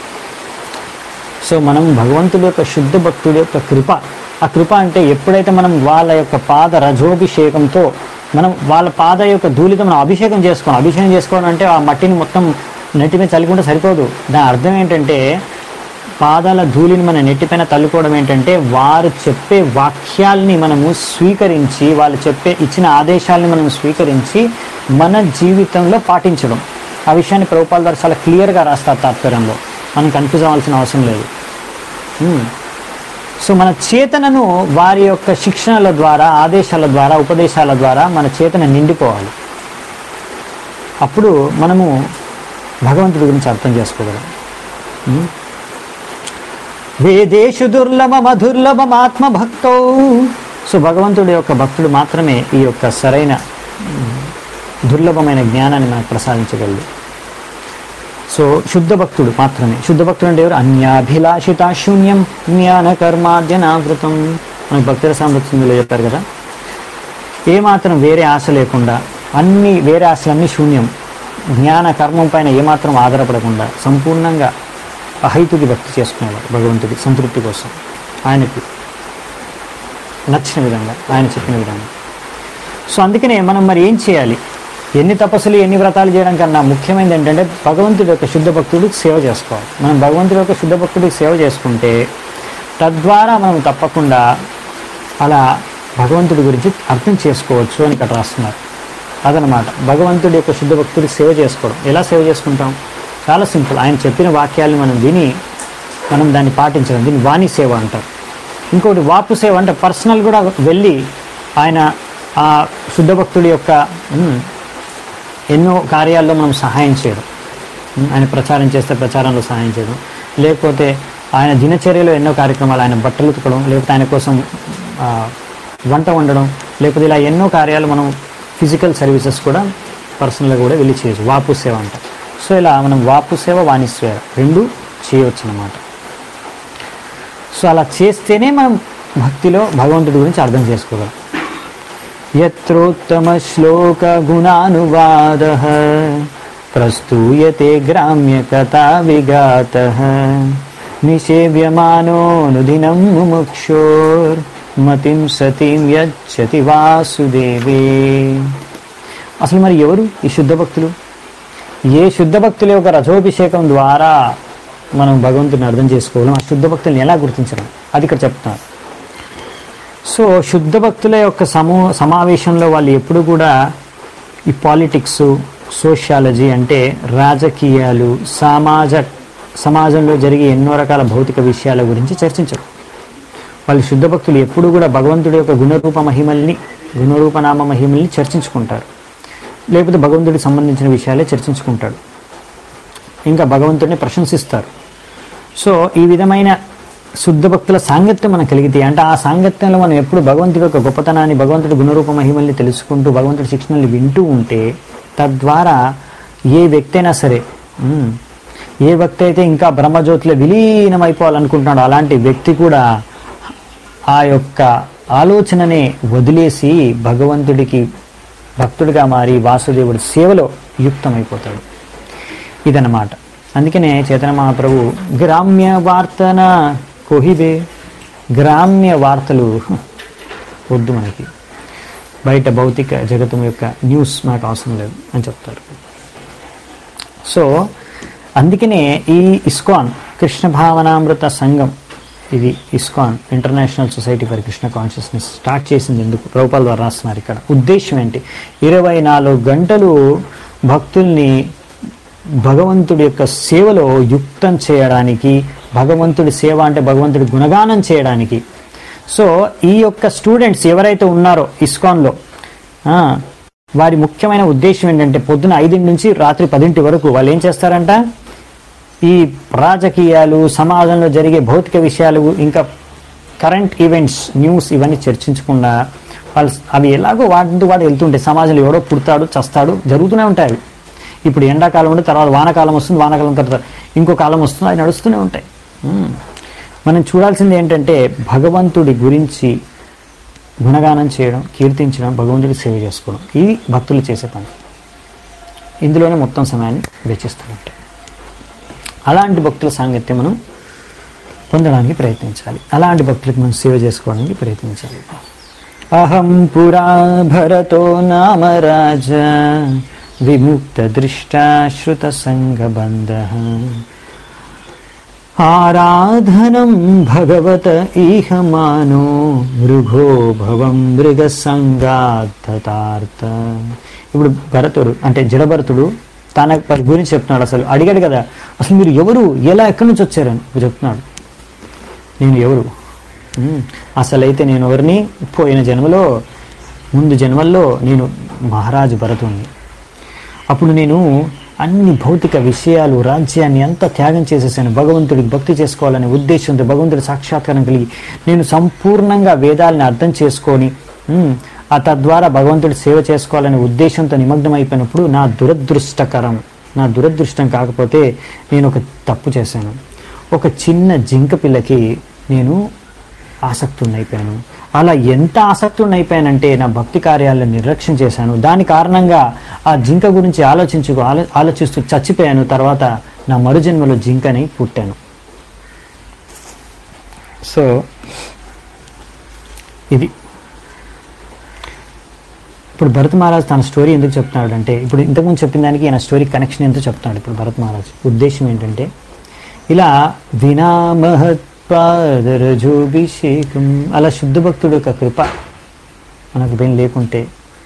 సో మనం భగవంతుడి యొక్క శుద్ధ భక్తుడి యొక్క కృప ఆ కృప అంటే ఎప్పుడైతే మనం వాళ్ళ యొక్క పాద రజోభిషేకంతో మనం వాళ్ళ పాద యొక్క ధూళితో మనం అభిషేకం చేసుకోవాలి అభిషేకం చేసుకోవడం అంటే ఆ మట్టిని మొత్తం నెట్టి మీద చల్లుకుంటే సరిపోదు దాని అర్థం ఏంటంటే పాదాల ధూళిని మన నెట్టిపైన తల్లుకోవడం ఏంటంటే వారు చెప్పే వాక్యాల్ని మనము స్వీకరించి వాళ్ళు చెప్పే ఇచ్చిన ఆదేశాలని మనం స్వీకరించి మన జీవితంలో పాటించడం ఆ విషయాన్ని ప్రభుపాల గారు చాలా క్లియర్గా రాస్తారు తాత్పర్యంలో మనం కన్ఫ్యూజ్ అవ్వాల్సిన అవసరం లేదు ఉమ్. సో మన చేతనను వారి యొక్క శిక్షణల ద్వారా ఆదేశాల ద్వారా ఉపదేశాల ద్వారా మన చేతన నిండిపోవాలి అప్పుడు మనము భగవంతుడి గురించి అర్థం చేసుకోగలం ఉమ్. వేదేషు దుర్లభమ దుర్లభం ఆత్మభక్తౌ సో భగవంతుడి యొక్క భక్తుడు మాత్రమే ఈ యొక్క సరైన ఉమ్, దుర్లభమైన జ్ఞానాన్ని మనకు ప్రసాదించగలడు సో శుద్ధ భక్తుడు మాత్రమే శుద్ధ భక్తుడు అంటే ఎవరు అన్యాభిలాషిత శూన్యం జ్ఞాన కర్మాద్యనావృతం మనకి భక్తుల సామర్థ్యంలో చెప్పారు కదా ఏమాత్రం వేరే ఆశ లేకుండా అన్ని వేరే ఆశలన్నీ శూన్యం జ్ఞాన కర్మం పైన ఏమాత్రం ఆధారపడకుండా సంపూర్ణంగా అహైతుకి భక్తి చేసుకునేవారు భగవంతుడి సంతృప్తి కోసం ఆయనకి నచ్చిన విధంగా ఆయన చెప్పిన విధంగా సో అందుకనే మనం మరి ఏం చేయాలి ఎన్ని తపస్సులు ఎన్ని వ్రతాలు చేయడం కన్నా ముఖ్యమైనది ఏంటంటే భగవంతుడి యొక్క శుద్ధ భక్తుడికి సేవ చేసుకోవాలి మనం భగవంతుడి యొక్క శుద్ధ భక్తుడికి సేవ చేసుకుంటే తద్వారా మనం తప్పకుండా అలా భగవంతుడి గురించి అర్థం చేసుకోవచ్చు అని ఇక్కడ రాస్తున్నారు అదనమాట భగవంతుడి యొక్క శుద్ధ భక్తుడికి సేవ చేసుకోవడం ఎలా సేవ చేసుకుంటాం చాలా సింపుల్ ఆయన చెప్పిన వాక్యాలను మనం విని మనం దాన్ని పాటించడం దీన్ని వాణి సేవ అంటారు ఇంకోటి వాపు సేవ అంటే పర్సనల్ కూడా వెళ్ళి ఆయన ఆ శుద్ధ భక్తుడి యొక్క ఉమ్, ఎన్నో కార్యాల్లో మనం సహాయం చేయడం ఉమ్, ఆయన ప్రచారం చేస్తే ప్రచారంలో సహాయం చేయడం లేకపోతే ఆయన దినచర్యలో ఎన్నో కార్యక్రమాలు ఆయన బట్టలు ఉతకడం లేకపోతే ఆయన కోసం ఆ, వంట వండడం లేకపోతే ఇలా ఎన్నో కార్యాలు మనం ఫిజికల్ సర్వీసెస్ కూడా పర్సనల్గా కూడా వెళ్ళి చేయొచ్చు వాపు సేవ అంట సో ఇలా మనం వాపు సేవ వాణి సేవ రెండు చేయవచ్చు అన్నమాట సో అలా చేస్తేనే మనం భక్తిలో భగవంతుడి గురించి అర్థం చేసుకోగలం యత్రోత్తమ శ్లోక గుణానువాద ప్రస్తూయతే గ్రామ్య కథా విగాత నిషేవ్యమానోనుదినం ముముక్షోర్ మతిం సతీం యచ్చతి వాసుదేవే అసలు మరి ఎవరు ఈ శుద్ధ భక్తులు ఏ శుద్ధ భక్తుల యొక్క రథోభిషేకం ద్వారా మనం భగవంతుని అర్థం చేసుకోవడం ఆ శుద్ధ భక్తుల్ని ఎలా గుర్తించడం అది ఇక్కడ చెప్తున్నారు సో శుద్ధ భక్తుల యొక్క సమూ సమావేశంలో వాళ్ళు ఎప్పుడు కూడా ఈ పాలిటిక్స్ సోషియాలజీ అంటే రాజకీయాలు సమాజ సమాజంలో జరిగే ఎన్నో రకాల భౌతిక విషయాల గురించి చర్చించరు వాళ్ళు శుద్ధ భక్తులు ఎప్పుడు కూడా భగవంతుడి యొక్క గుణరూప మహిమల్ని గుణరూపనామ మహిమల్ని చర్చించుకుంటారు లేకపోతే భగవంతుడికి సంబంధించిన విషయాలే చర్చించుకుంటాడు ఇంకా భగవంతుడిని ప్రశంసిస్తారు సో ఈ విధమైన శుద్ధ భక్తుల సాంగత్యం మనకు కలిగితే అంటే ఆ సాంగత్యంలో మనం ఎప్పుడు భగవంతుడి యొక్క గొప్పతనాన్ని భగవంతుడి గుణరూప మహిమల్ని తెలుసుకుంటూ భగవంతుడి శిక్షణల్ని వింటూ ఉంటే తద్వారా ఏ వ్యక్తి అయినా సరే ఉమ్, ఏ వ్యక్తి అయితే ఇంకా బ్రహ్మజ్యోతిలో విలీనమైపోవాలనుకుంటున్నాడో అలాంటి వ్యక్తి కూడా ఆ యొక్క ఆలోచననే వదిలేసి భగవంతుడికి భక్తుడిగా మారి వాసుదేవుడి సేవలో యుక్తమైపోతాడు ఇదన్నమాట అందుకనే చేతన మహాప్రభు గ్రామ్య వార్తన కోహిబే గ్రామ్య వార్తలు వద్దు మనకి బయట భౌతిక జగతం యొక్క న్యూస్ మనకు అవసరం లేదు అని చెప్తారు సో అందుకనే ఈ ఇస్కాన్ కృష్ణ భావనామృత సంఘం ఇది ISKCON international society for Krishna consciousness start చేసింది ఎందుకు ప్రభుపాల ద్వారా రాస్తున్నారు ఇక్కడ ఉద్దేశం ఏంటి ఇరవై నాలుగు గంటలు భక్తుల్ని భగవంతుడి యొక్క సేవలో యుక్తం చేయడానికి భగవంతుడి సేవ అంటే భగవంతుడి గుణగానం చేయడానికి సో ఈ యొక్క స్టూడెంట్స్ ఎవరైతే ఉన్నారో ఇస్కాన్లో ఆ, వారి ముఖ్యమైన ఉద్దేశం ఏంటంటే పొద్దున ఐదింటి నుంచి రాత్రి పదింటి వరకు వాళ్ళు ఏం చేస్తారంట ఈ రాజకీయాలు సమాజంలో జరిగే భౌతిక విషయాలు ఇంకా కరెంట్ ఈవెంట్స్ న్యూస్ ఇవన్నీ చర్చించకుండా వాళ్ళు అవి ఎలాగో వాటితో వాడు వెళ్తుంటాయి సమాజంలో ఎవడో పుడతాడు చస్తాడు జరుగుతూనే ఉంటాయి అవి ఇప్పుడు ఎండాకాలం ఉంటే తర్వాత వానాకాలం వస్తుంది వానాకాలం తర్వాత ఇంకో కాలం వస్తుంది అవి నడుస్తూనే ఉంటాయి ఉమ్. మనం చూడాల్సింది ఏంటంటే భగవంతుడి గురించి గుణగానం చేయడం కీర్తించడం భగవంతుడి సేవ చేసుకోవడం ఇది భక్తులు చేసే పని ఇందులోనే మొత్తం సమయాన్ని వెచ్చిస్తున్నట్టు అలాంటి భక్తుల సాంగత్యం మనం పొందడానికి ప్రయత్నించాలి అలాంటి భక్తులకు మనం సేవ చేసుకోవడానికి ప్రయత్నించాలి అహం పురా భరతో నామ రాజ విముక్త దృష్టాశ్రుత సంగబంధ ఆరాధనం భగవత ఈహ మానో మృగో భవం మృగ సంగార్థతార్థ ఇప్పుడు భరతుడు అంటే జడభరతుడు తన గురించి చెప్తున్నాడు అసలు అడిగాడు కదా అసలు మీరు ఎవరు ఎలా ఎక్కడి నుంచి వచ్చారని ఇప్పుడు చెప్తున్నాడు నేను ఎవరు ఉమ్, అసలైతే నేను ఎవరిని పోయిన జన్మలో ముందు జన్మల్లో నేను మహారాజు భరతుణ్ణి అప్పుడు నేను అన్ని భౌతిక విషయాలు రాజ్యాన్ని అంతా త్యాగం చేసేసాను భగవంతుడికి భక్తి చేసుకోవాలనే ఉద్దేశంతో భగవంతుడి సాక్షాత్కారం కలిగి నేను సంపూర్ణంగా వేదాలని అర్థం చేసుకొని ఉమ్, ఆ తద్వారా భగవంతుడి సేవ చేసుకోవాలనే ఉద్దేశంతో నిమగ్నం అయిపోయినప్పుడు నా దురదృష్టకరం నా దురదృష్టం కాకపోతే నేను ఒక తప్పు చేశాను ఒక చిన్న జింక పిల్లకి నేను ఆసక్తుడిని అయిపోయాను అలా ఎంత ఆసక్తుడిని అయిపోయానంటే నా భక్తి కార్యాలను నిర్లక్ష్యం చేశాను దాని కారణంగా ఆ జింక గురించి ఆలోచించు ఆలో ఆలోచిస్తూ చచ్చిపోయాను తర్వాత నా మరుజన్మలో జింకని పుట్టాను సో ఇది ఇప్పుడు భరత్ మహారాజ్ తన స్టోరీ ఎందుకు చెప్తున్నాడు అంటే ఇప్పుడు ఇంతకుముందు చెప్పిన దానికి ఈయన స్టోరీ కనెక్షన్ ఎందుకు చెప్తున్నాడు ఇప్పుడు భరత్ మహారాజ్ ఉద్దేశం ఏంటంటే ఇలా వినా మహత్పాదరజోభిషేకం అలా శుద్ధ భక్తుడు యొక్క కృప మనకు దేని లేకుంటే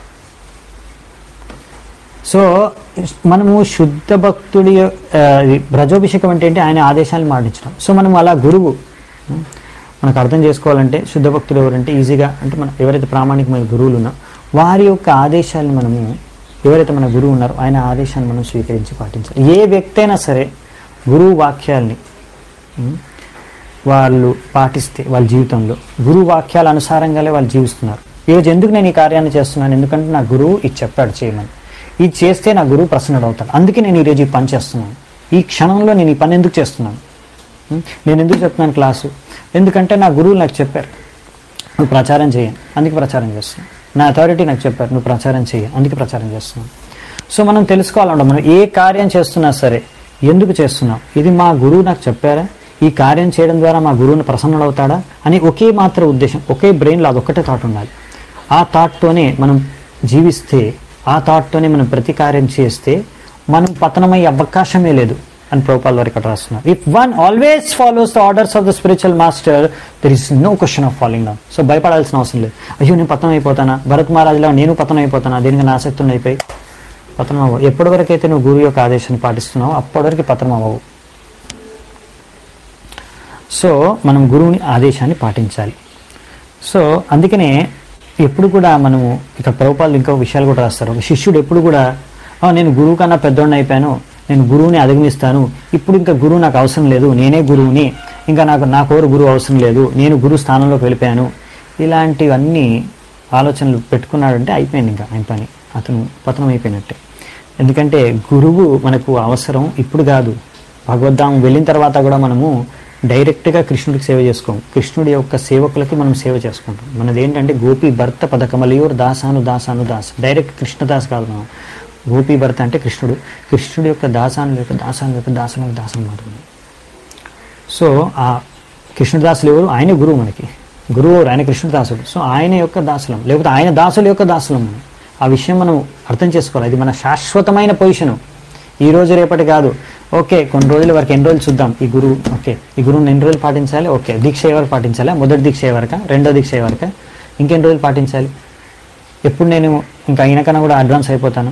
సో మనము శుద్ధ భక్తుడి ఆ, ఇది బ్రజోభిషేకం అంటే ఏంటి ఆయన ఆదేశాలను మాటించడం సో మనం అలా గురువు ఉం, మనకు అర్థం చేసుకోవాలంటే శుద్ధ భక్తుడు ఎవరంటే ఈజీగా అంటే మన ఎవరైతే ప్రామాణికమైన గురువులు ఉన్నారో వారి యొక్క ఆదేశాలను మనము ఎవరైతే మన గురువు ఉన్నారో ఆయన ఆదేశాన్ని మనం స్వీకరించి పాటించాలి ఏ వ్యక్తి అయినా సరే గురువు వాక్యాల్ని ఉం, వాళ్ళు పాటిస్తే వాళ్ళ జీవితంలో గురువు వాక్యాల అనుసారంగానే వాళ్ళు జీవిస్తున్నారు ఈరోజు ఎందుకు నేను ఈ కార్యాన్ని చేస్తున్నాను ఎందుకంటే నా గురువు ఇది చెప్పాడు చేయమని ఇది చేస్తే నా గురువు ప్రసన్నుడు అవుతాడు అందుకే నేను ఈరోజు ఈ పని చేస్తున్నాను ఈ క్షణంలో నేను ఈ పని ఎందుకు చేస్తున్నాను ఉం? నేను ఎందుకు చెప్తున్నాను క్లాసు ఎందుకంటే నా గురువులు నాకు చెప్పారు నువ్వు ప్రచారం చేయ అందుకే ప్రచారం చేస్తున్నాను నా అథారిటీ నాకు చెప్పారు నువ్వు ప్రచారం చేయ అందుకే ప్రచారం చేస్తున్నాను సో మనం తెలుసుకోవాలంట మనం ఏ కార్యం చేస్తున్నా సరే ఎందుకు చేస్తున్నాం ఇది మా గురువు నాకు చెప్పారా ఈ కార్యం చేయడం ద్వారా మా గురువుని ప్రసన్నుడవుతాడా అని ఒకే మాత్ర ఉద్దేశం ఒకే బ్రెయిన్లో అదొక్కటే థాట్ ఉండాలి ఆ థాట్తోనే మనం జీవిస్తే ఆ థాట్తోనే మనం ప్రతి కార్యం చేస్తే మనం పతనమయ్యే అవకాశమే లేదు అని ప్రభుపాల్ వారు ఇక్కడ రాస్తున్నారు if one always follows the orders of the spiritual master there is no question of following down so భయపడాల్సిన అవసరం లేదు అయ్యో నేను పతనం అయిపోతానా భరత్ మహారాజులో నేను పతనం అయిపోతానా దీనికి నా ఆసక్తి అయిపోయి పతనం అవ్వవు ఎప్పటి వరకు అయితే నువ్వు గురువు యొక్క ఆదేశాన్ని పాటిస్తున్నావో అప్పటి వరకు పతనం అవ్వవు సో మనం గురువుని ఆదేశాన్ని పాటించాలి సో అందుకనే ఎప్పుడు కూడా మనము ఇక్కడ ప్రభుపాలు ఇంకో విషయాలు కూడా రాస్తారు ఒక శిష్యుడు ఎప్పుడు కూడా "ఆ, నేను గురువు కన్నా పెద్దోడిని అయిపోయాను నేను గురువుని అధిగమిస్తాను ఇప్పుడు ఇంకా గురువు నాకు అవసరం లేదు నేనే గురువుని ఇంకా నాకు నా కోరు గురువు అవసరం లేదు నేను గురువు స్థానంలోకి వెళ్ళిపోయాను ఇలాంటివన్నీ ఆలోచనలు పెట్టుకున్నాడంటే అయిపోయింది ఇంకా ఆయన పని అతను పతనం అయిపోయినట్టే ఎందుకంటే గురువు మనకు అవసరం ఇప్పుడు కాదు భగవద్ధామం వెళ్ళిన తర్వాత కూడా మనము డైరెక్ట్గా కృష్ణుడికి సేవ చేసుకోం కృష్ణుడి యొక్క సేవకులకి మనం సేవ చేసుకుంటాం మనది ఏంటంటే గోపి భర్త పథకమలయూర్ దాసాను దాసాను దాస్ డైరెక్ట్ కృష్ణదాస్ కాదు మనం గోపి భర్త అంటే కృష్ణుడు కృష్ణుడి యొక్క దాసానుల యొక్క దాసాను యొక్క దాసన దాసం మాత్రమే సో ఆ కృష్ణదాసులు ఎవరు ఆయన గురువు మనకి గురువు ఎవరు ఆయన కృష్ణదాసుడు సో ఆయన యొక్క దాసులం లేకపోతే ఆయన దాసుల యొక్క దాసులం మనం ఆ విషయం మనం అర్థం చేసుకోవాలి ఇది మన శాశ్వతమైన పొజిషను ఈ రోజు రేపటి కాదు ఓకే కొన్ని రోజుల వరకు ఎన్ని రోజులు చూద్దాం ఈ గురువు ఓకే ఈ గురువుని ఎన్ని రోజులు పాటించాలి ఓకే దీక్ష ఏ వరకు పాటించాలా మొదటి దీక్ష ఏ వరక రెండో దీక్ష ఏ వరక ఇంకెన్ని రోజులు పాటించాలి ఎప్పుడు నేను ఇంకా అయినకన్నా కూడా అడ్వాన్స్ అయిపోతాను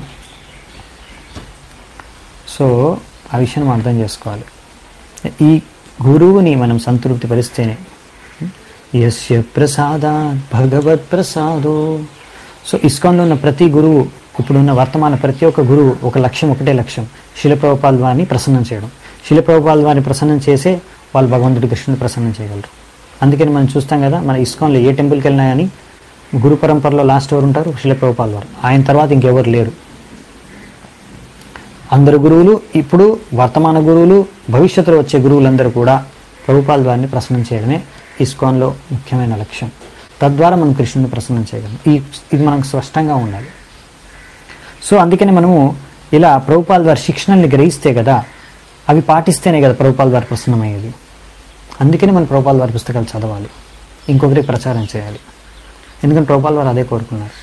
సో ఆ విషయం మనం అర్థం చేసుకోవాలి ఈ గురువుని మనం సంతృప్తి పరిస్తేనే యస్య ప్రసాదాత్ భగవత్ ప్రసాదో సో ఇస్కాన్లో ఉన్న ప్రతి గురువు ఇప్పుడున్న వర్తమాన ప్రతి ఒక్క గురువు ఒక లక్ష్యం ఒకటే లక్ష్యం శిలప్రభుపాల్ వారిని ప్రసన్నం చేయడం శిలప్రభుపాల్ వారిని ప్రసన్నం చేసే వాళ్ళు భగవంతుడి కృష్ణుని ప్రసన్నం చేయగలరు అందుకని మనం చూస్తాం కదా మన ఇస్కాన్లో ఏ టెంపుల్కి వెళ్ళినా కానీ గురు పరంపరలో లాస్ట్ ఎవరు ఉంటారు శిలప్రభుపాల్ వారు ఆయన తర్వాత ఇంకెవరు లేరు అందరు గురువులు ఇప్పుడు వర్తమాన గురువులు భవిష్యత్తులో వచ్చే గురువులందరూ కూడా ప్రభుపాల్ వారిని ప్రసన్నం చేయడమే ఇస్కాన్లో ముఖ్యమైన లక్ష్యం తద్వారా మనం కృష్ణుని ప్రసన్నం చేయగలం ఈ ఇది మనకు స్పష్టంగా ఉండాలి సో అందుకని మనము ఇలా ప్రభుపాల్ వారి శిక్షణల్ని గ్రహిస్తే కదా అవి పాటిస్తేనే కదా ప్రభుపాల్ వారి ప్రసన్నమయ్యేది అందుకని మనం ప్రభుపాల్ వారి పుస్తకాలు చదవాలి ఇంకొకరికి ప్రచారం చేయాలి ఎందుకంటే ప్రభుపాల్ వారు అదే కోరుకున్నారు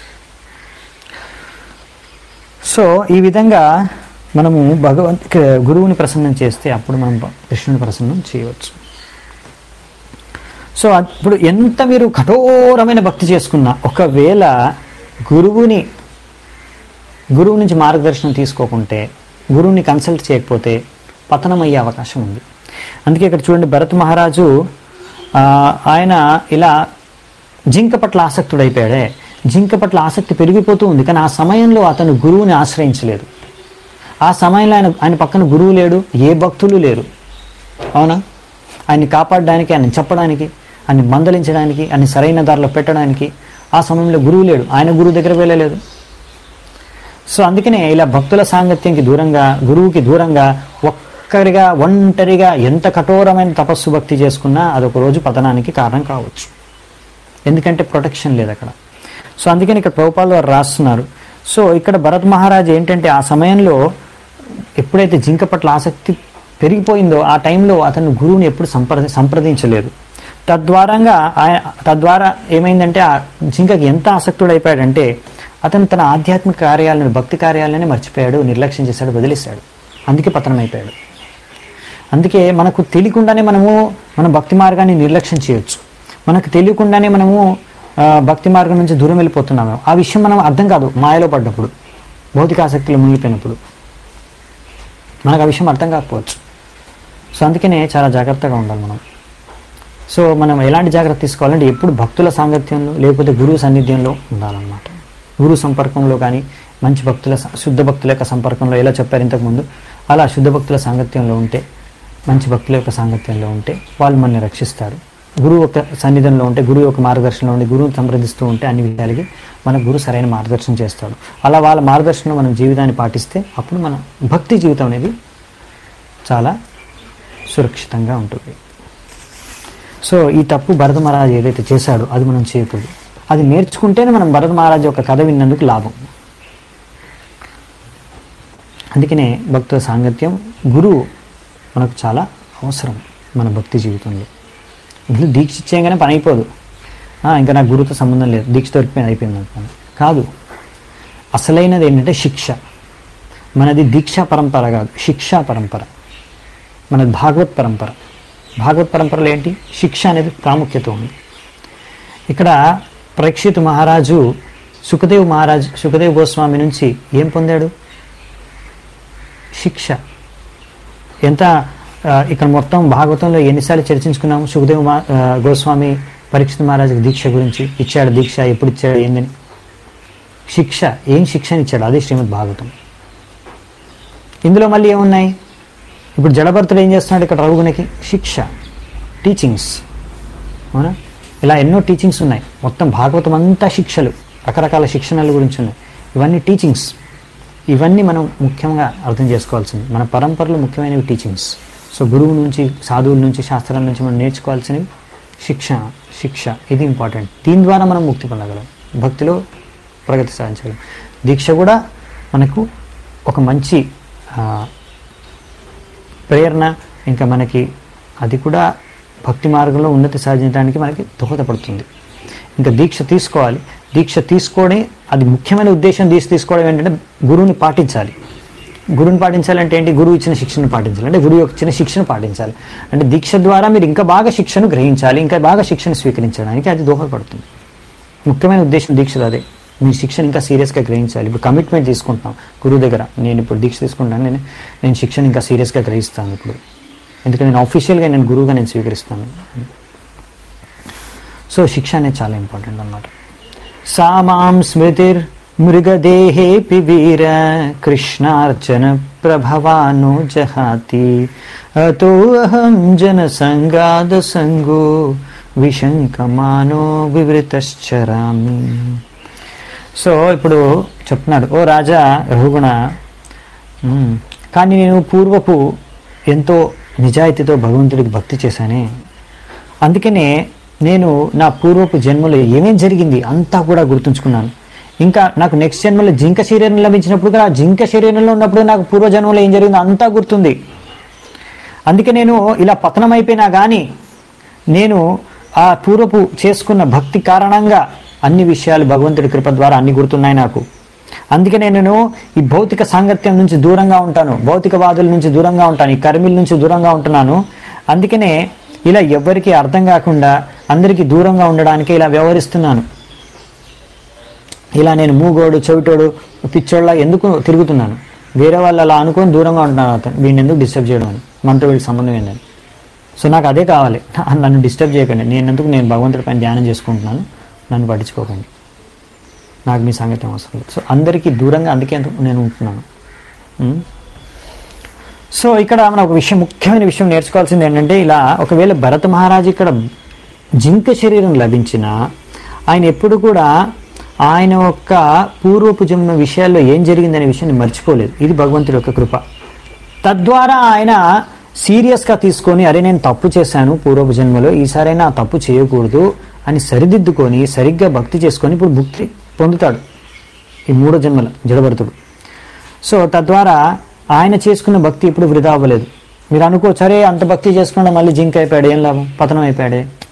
సో ఈ విధంగా మనము భగవంత్ క- గురువుని ప్రసన్నం చేస్తే అప్పుడు మనం భ- కృష్ణుని ప్రసన్నం చేయవచ్చు సో ఇప్పుడు ఎంత మీరు కఠోరమైన భక్తి చేసుకున్నా ఒకవేళ గురువుని గురువు నుంచి మార్గదర్శనం తీసుకోకుంటే గురువుని కన్సల్ట్ చేయకపోతే పతనం అయ్యే అవకాశం ఉంది అందుకే ఇక్కడ చూడండి భరత్ మహారాజు ఆ, ఆయన ఇలా జింక పట్ల ఆసక్తుడైపోయాడే జింక పట్ల ఆసక్తి పెరిగిపోతూ ఉంది కానీ ఆ సమయంలో అతను గురువుని ఆశ్రయించలేదు ఆ సమయంలో ఆయన ఆయన పక్కన గురువు లేడు ఏ భక్తులు లేరు అవునా ఆయన్ని కాపాడడానికి ఆయన చెప్పడానికి ఆయన్ని మందలించడానికి ఆయన సరైన దారిలో పెట్టడానికి ఆ సమయంలో గురువు లేడు ఆయన గురువు దగ్గర వెళ్ళలేదు సో అందుకనే ఇలా భక్తుల సాంగత్యంకి దూరంగా గురువుకి దూరంగా ఒక్కరిగా ఒంటరిగా ఎంత కఠోరమైన తపస్సు భక్తి చేసుకున్నా అదొక రోజు పతనానికి కారణం కావచ్చు ఎందుకంటే ప్రొటెక్షన్ లేదు అక్కడ సో అందుకని ఇక్కడ ప్రభుపాల్ వారు రాస్తున్నారు సో ఇక్కడ భరత్ మహారాజ్ ఏంటంటే ఆ సమయంలో ఎప్పుడైతే జింక పట్ల ఆసక్తి పెరిగిపోయిందో ఆ టైంలో అతను గురువుని ఎప్పుడు సంప్రది సంప్రదించలేదు తద్వారంగా ఆయన తద్వారా ఏమైందంటే ఆ జింకకి ఎంత ఆసక్తుడు అయిపోయాడంటే అతను తన ఆధ్యాత్మిక కార్యాలను భక్తి కార్యాలనే మర్చిపోయాడు నిర్లక్ష్యం చేశాడు వదిలేశాడు అందుకే పతనం అయిపోయాడు అందుకే మనకు తెలియకుండానే మనము మన భక్తి మార్గాన్ని నిర్లక్ష్యం చేయొచ్చు మనకు తెలియకుండానే మనము ఆ, భక్తి మార్గం నుంచి దూరం వెళ్ళిపోతున్నాము ఆ విషయం మనం అర్థం కాదు మాయలో పడ్డప్పుడు భౌతిక ఆసక్తిలో మునిగిపోయినప్పుడు మనకు ఆ విషయం అర్థం కాకపోవచ్చు సో అందుకనే చాలా జాగ్రత్తగా ఉండాలి మనం సో మనం ఎలాంటి జాగ్రత్త తీసుకోవాలంటే ఎప్పుడు భక్తుల సాంగత్యంలో లేకపోతే గురువు సాన్నిధ్యంలో ఉండాలన్నమాట గురువు సంపర్కంలో కానీ మంచి భక్తుల స- శుద్ధ భక్తుల యొక్క సంపర్కంలో ఎలా చెప్పారు ఇంతకుముందు అలా శుద్ధ భక్తుల సాంగత్యంలో ఉంటే మంచి భక్తుల యొక్క సాంగత్యంలో ఉంటే వాళ్ళు మనల్ని రక్షిస్తారు గురువు యొక్క సన్నిధంలో ఉంటే గురువు యొక్క మార్గదర్శనంలో ఉండి గురువుని సంప్రదిస్తూ ఉంటే అన్ని విషయాలకి మన గురువు సరైన మార్గదర్శనం చేస్తాడు అలా వాళ్ళ మార్గదర్శనంలో మనం జీవితాన్ని పాటిస్తే అప్పుడు మన భక్తి జీవితం అనేది చాలా సురక్షితంగా ఉంటుంది సో ఈ తప్పు భరత మహారాజు ఏదైతే చేశాడో అది మనం చేయకూడదు అది నేర్చుకుంటేనే మనం భరత మహారాజు యొక్క కథ విన్నందుకు లాభం అందుకనే భక్తుల సాంగత్యం గురువు మనకు చాలా అవసరం మన భక్తి జీవితంలో ఇంట్లో దీక్ష ఇచ్చేయగానే పని అయిపోదు "ఆ, ఇంకా నాకు గురువుతో సంబంధం లేదు దీక్ష దొరికిపోయింది అయిపోయింది అనుకోండి కాదు అసలైనది ఏంటంటే శిక్ష మనది దీక్షా పరంపర కాదు శిక్షా పరంపర మనది భాగవత్ పరంపర భాగవత్ పరంపరలో ఏంటి శిక్ష అనేది ప్రాముఖ్యత ఉంది ఇక్కడ ప్రేక్షిత్ మహారాజు సుఖదేవ్ మహారాజ్ సుఖదేవ్ గోస్వామి నుంచి ఏం పొందాడు శిక్ష ఎంత ఆ, ఇక్కడ మొత్తం భాగవతంలో ఎన్నిసార్లు చర్చించుకున్నాము సుఖదేవ్ మా- ఆ, గోస్వామి పరీక్షిత్ మహారాజుకి దీక్ష గురించి ఇచ్చాడు దీక్ష ఎప్పుడు ఇచ్చాడు ఏందని శిక్ష ఏం శిక్షని ఇచ్చాడు అదే శ్రీమద్ భాగవతం ఇందులో మళ్ళీ ఏమున్నాయి ఇప్పుడు జడభర్తుడు ఏం చేస్తున్నాడు ఇక్కడ రఘుగుణకి శిక్ష టీచింగ్స్ అవునా ఇలా ఎన్నో టీచింగ్స్ ఉన్నాయి మొత్తం భాగవతం అంతా శిక్షలు రకరకాల శిక్షణల గురించి ఉన్నాయి ఇవన్నీ టీచింగ్స్ ఇవన్నీ మనం ముఖ్యంగా అర్థం చేసుకోవాల్సింది మన పరంపరలో ముఖ్యమైనవి టీచింగ్స్ సో గురువు నుంచి సాధువుల నుంచి శాస్త్రాల నుంచి మనం నేర్చుకోవాల్సినవి శిక్ష శిక్ష ఇది ఇంపార్టెంట్ దీని ద్వారా మనం ముక్తి పొందగలం భక్తిలో ప్రగతి సాధించగలం దీక్ష కూడా మనకు ఒక మంచి ఆ, ప్రేరణ ఇంకా మనకి అది కూడా భక్తి మార్గంలో ఉన్నతి సాధించడానికి మనకి దోహదపడుతుంది ఇంకా దీక్ష తీసుకోవాలి దీక్ష తీసుకొని అది ముఖ్యమైన ఉద్దేశం దీక్ష తీసుకోవడం ఏంటంటే గురువుని పాటించాలి గురువుని పాటించాలంటే ఏంటి గురువు ఇచ్చిన శిక్షను పాటించాలి అంటే గురువు యొక్క ఇచ్చిన శిక్షను పాటించాలి అంటే దీక్ష ద్వారా మీరు ఇంకా బాగా శిక్షను గ్రహించాలి ఇంకా బాగా శిక్షను స్వీకరించడానికి అది దోహదపడుతుంది ముఖ్యమైన ఉద్దేశం దీక్షలు అదే మీ శిక్షణ ఇంకా సీరియస్గా గ్రహించాలి ఇప్పుడు కమిట్మెంట్ తీసుకుంటున్నాం గురువు దగ్గర నేను ఇప్పుడు దీక్ష తీసుకుంటాను నేను నేను శిక్షణ ఇంకా సీరియస్గా గ్రహిస్తాను ఇప్పుడు ఎందుకంటే నేను ఆఫీషియల్గా నేను గురువుగా నేను స్వీకరిస్తాను సో శిక్ష అనేది చాలా ఇంపార్టెంట్ అన్నమాట సామాం స్మృతిర్ మృగదేహేపి వీర కృష్ణార్చన ప్రభవాను జహాతి అతో అహం జన సంగాద సంగో విశంకమానో వివృతశ్చరామి సో ఇప్పుడు చెప్తున్నాడు ఓ రాజా రఘుగుణ మ్మ్. కానీ నేను పూర్వపు ఎంతో నిజాయితీతో భగవంతుడికి భక్తి చేశానే అందుకనే నేను నా పూర్వపు జన్మలో ఏమేం జరిగింది అంతా కూడా గుర్తుంచుకున్నాను ఇంకా నాకు నెక్స్ట్ జన్మలో జింక శరీరం లభించినప్పుడు కూడా ఆ జింక శరీరంలో ఉన్నప్పుడు నాకు పూర్వ జన్మలో ఏం జరిగిందో అంతా గుర్తుంది అందుకే నేను ఇలా పతనం అయిపోయినా కానీ నేను ఆ పూర్వపు చేసుకున్న భక్తి కారణంగా అన్ని విషయాలు భగవంతుడి కృప ద్వారా అన్ని గుర్తున్నాయి నాకు అందుకనే నేను ఈ భౌతిక సాంగత్యం నుంచి దూరంగా ఉంటాను భౌతికవాదుల నుంచి దూరంగా ఉంటాను ఈ కర్మిల నుంచి దూరంగా ఉంటున్నాను అందుకనే ఇలా ఎవ్వరికీ అర్థం కాకుండా అందరికీ దూరంగా ఉండడానికి ఇలా వ్యవహరిస్తున్నాను ఇలా నేను మూగోడు చెవిటోడు పిచ్చోళ్ళ ఎందుకు తిరుగుతున్నాను వేరే వాళ్ళు అలా అనుకొని దూరంగా ఉంటున్నాను అతను వీడిని ఎందుకు డిస్టర్బ్ చేయడం అని మనతో వీడికి సంబంధం ఏంటని సో నాకు అదే కావాలి నన్ను డిస్టర్బ్ చేయకండి నేను ఎందుకు నేను భగవంతుడి పైన ధ్యానం చేసుకుంటున్నాను నన్ను పట్టించుకోకండి నాకు మీ సంగతి అవసరం లేదు సో అందరికీ దూరంగా అందుకే నేను ఉంటున్నాను ఉం? సో ఇక్కడ మనం ఒక విషయం ముఖ్యమైన విషయం నేర్చుకోవాల్సింది ఏంటంటే ఇలా ఒకవేళ భరత మహారాజు ఇక్కడ జింక శరీరం లభించినా ఆయన ఎప్పుడు కూడా ఆయన యొక్క పూర్వపు జన్మ విషయాల్లో ఏం జరిగిందనే విషయాన్ని మర్చిపోలేదు ఇది భగవంతుడి యొక్క కృప తద్వారా ఆయన సీరియస్గా తీసుకొని అరే నేను తప్పు చేశాను పూర్వపు జన్మలో ఈసారైనా ఆ తప్పు చేయకూడదు అని సరిదిద్దుకొని సరిగ్గా భక్తి చేసుకొని ఇప్పుడు ముక్తి పొందుతాడు ఈ మూడో జన్మల జడభరతుడు సో తద్వారా ఆయన చేసుకున్న భక్తి ఇప్పుడు వృధా అవ్వలేదు మీరు అనుకోవచ్చు సరే అంత భక్తి చేసుకున్నా మళ్ళీ జింక్ అయిపోయాడు ఏం లాభం పతనం అయిపోయాడే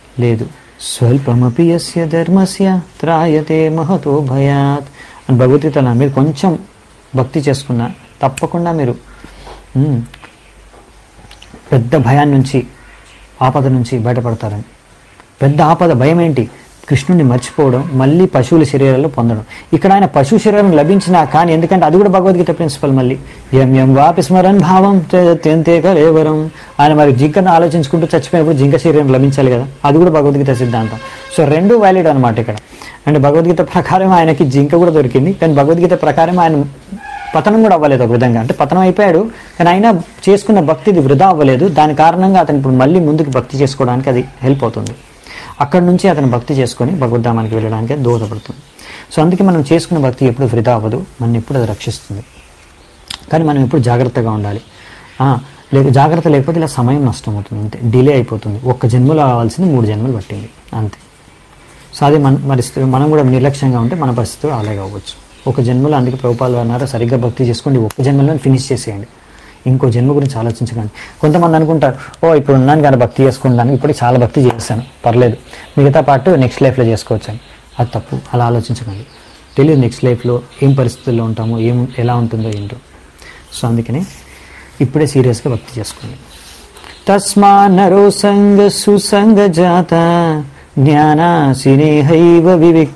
లేదు స్వల్పమపి యస్య ధర్మస్య త్రాయతే మహతో భయాత్ అని భగవద్గీతలో మీరు కొంచెం భక్తి చేసుకున్నా తప్పకుండా మీరు ఉమ్, పెద్ద భయాన్ని నుంచి ఆపద నుంచి బయటపడతారని పెద్ద ఆపద భయం ఏంటి కృష్ణుడిని మర్చిపోవడం మళ్ళీ పశువుల శరీరాల్లో పొందడం ఇక్కడ ఆయన పశువు శరీరం లభించినా కానీ ఎందుకంటే అది కూడా భగవద్గీత ప్రిన్సిపల్ మళ్ళీ ఎం ఎం వాపి స్మరన్ భావం తెంతేక లేవరం ఆయన మరి జింకను ఆలోచించుకుంటూ చచ్చిపోయినప్పుడు జింక శరీరం లభించాలి కదా అది కూడా భగవద్గీత సిద్ధాంతం సో రెండు వ్యాలిడ్ అనమాట ఇక్కడ అంటే భగవద్గీత ప్రకారం ఆయనకి జింక కూడా దొరికింది కానీ భగవద్గీత ప్రకారం ఆయన పతనం కూడా అవ్వలేదు ఒక విధంగా అంటే పతనం అయిపోయాడు కానీ అయినా చేసుకున్న భక్తిది వృధా అవ్వలేదు దాని కారణంగా అతను ఇప్పుడు మళ్ళీ ముందుకు భక్తి చేసుకోవడానికి అది హెల్ప్ అవుతుంది అక్కడ నుంచి అతను భక్తి చేసుకొని భగవద్ధామానికి వెళ్ళడానికి అది దోహదపడుతుంది సో అందుకే మనం చేసుకున్న భక్తి ఎప్పుడు వృధా అవ్వదు మనం ఎప్పుడు అది రక్షిస్తుంది కానీ మనం ఎప్పుడు జాగ్రత్తగా ఉండాలి ఆ, లేక జాగ్రత్త లేకపోతే ఇలా సమయం నష్టం అవుతుంది అంతే డిలే అయిపోతుంది ఒక్క జన్మలో కావాల్సింది మూడు జన్మలు పట్టింది అంతే సో అదే మన పరిస్థితి మనం కూడా నిర్లక్ష్యంగా ఉంటే మన పరిస్థితి అలాగే అవ్వచ్చు ఒక జన్మలో అందుకే ప్రభుపాలు అన్నారు సరిగ్గా భక్తి చేసుకోండి ఒక్క జన్మలో ఫినిష్ చేసేయండి ఇంకో జన్మ గురించి ఆలోచించకండి కొంతమంది అనుకుంటారు ఓ ఇప్పుడు ఉన్నాను కానీ భక్తి చేసుకుంటాను ఇప్పుడు చాలా భక్తి చేస్తాను పర్లేదు మిగతా పాటు నెక్స్ట్ లైఫ్లో చేసుకోవచ్చు అని అది తప్పు అలా ఆలోచించకండి తెలియదు నెక్స్ట్ లైఫ్లో ఏం పరిస్థితుల్లో ఉంటామో ఏం ఎలా ఉంటుందో ఏంటో సో అందుకని ఇప్పుడే సీరియస్గా భక్తి చేసుకోండి తస్మా నరో సంగ సుసంగ జాత జ్ఞానాసినేహైవ వివిక్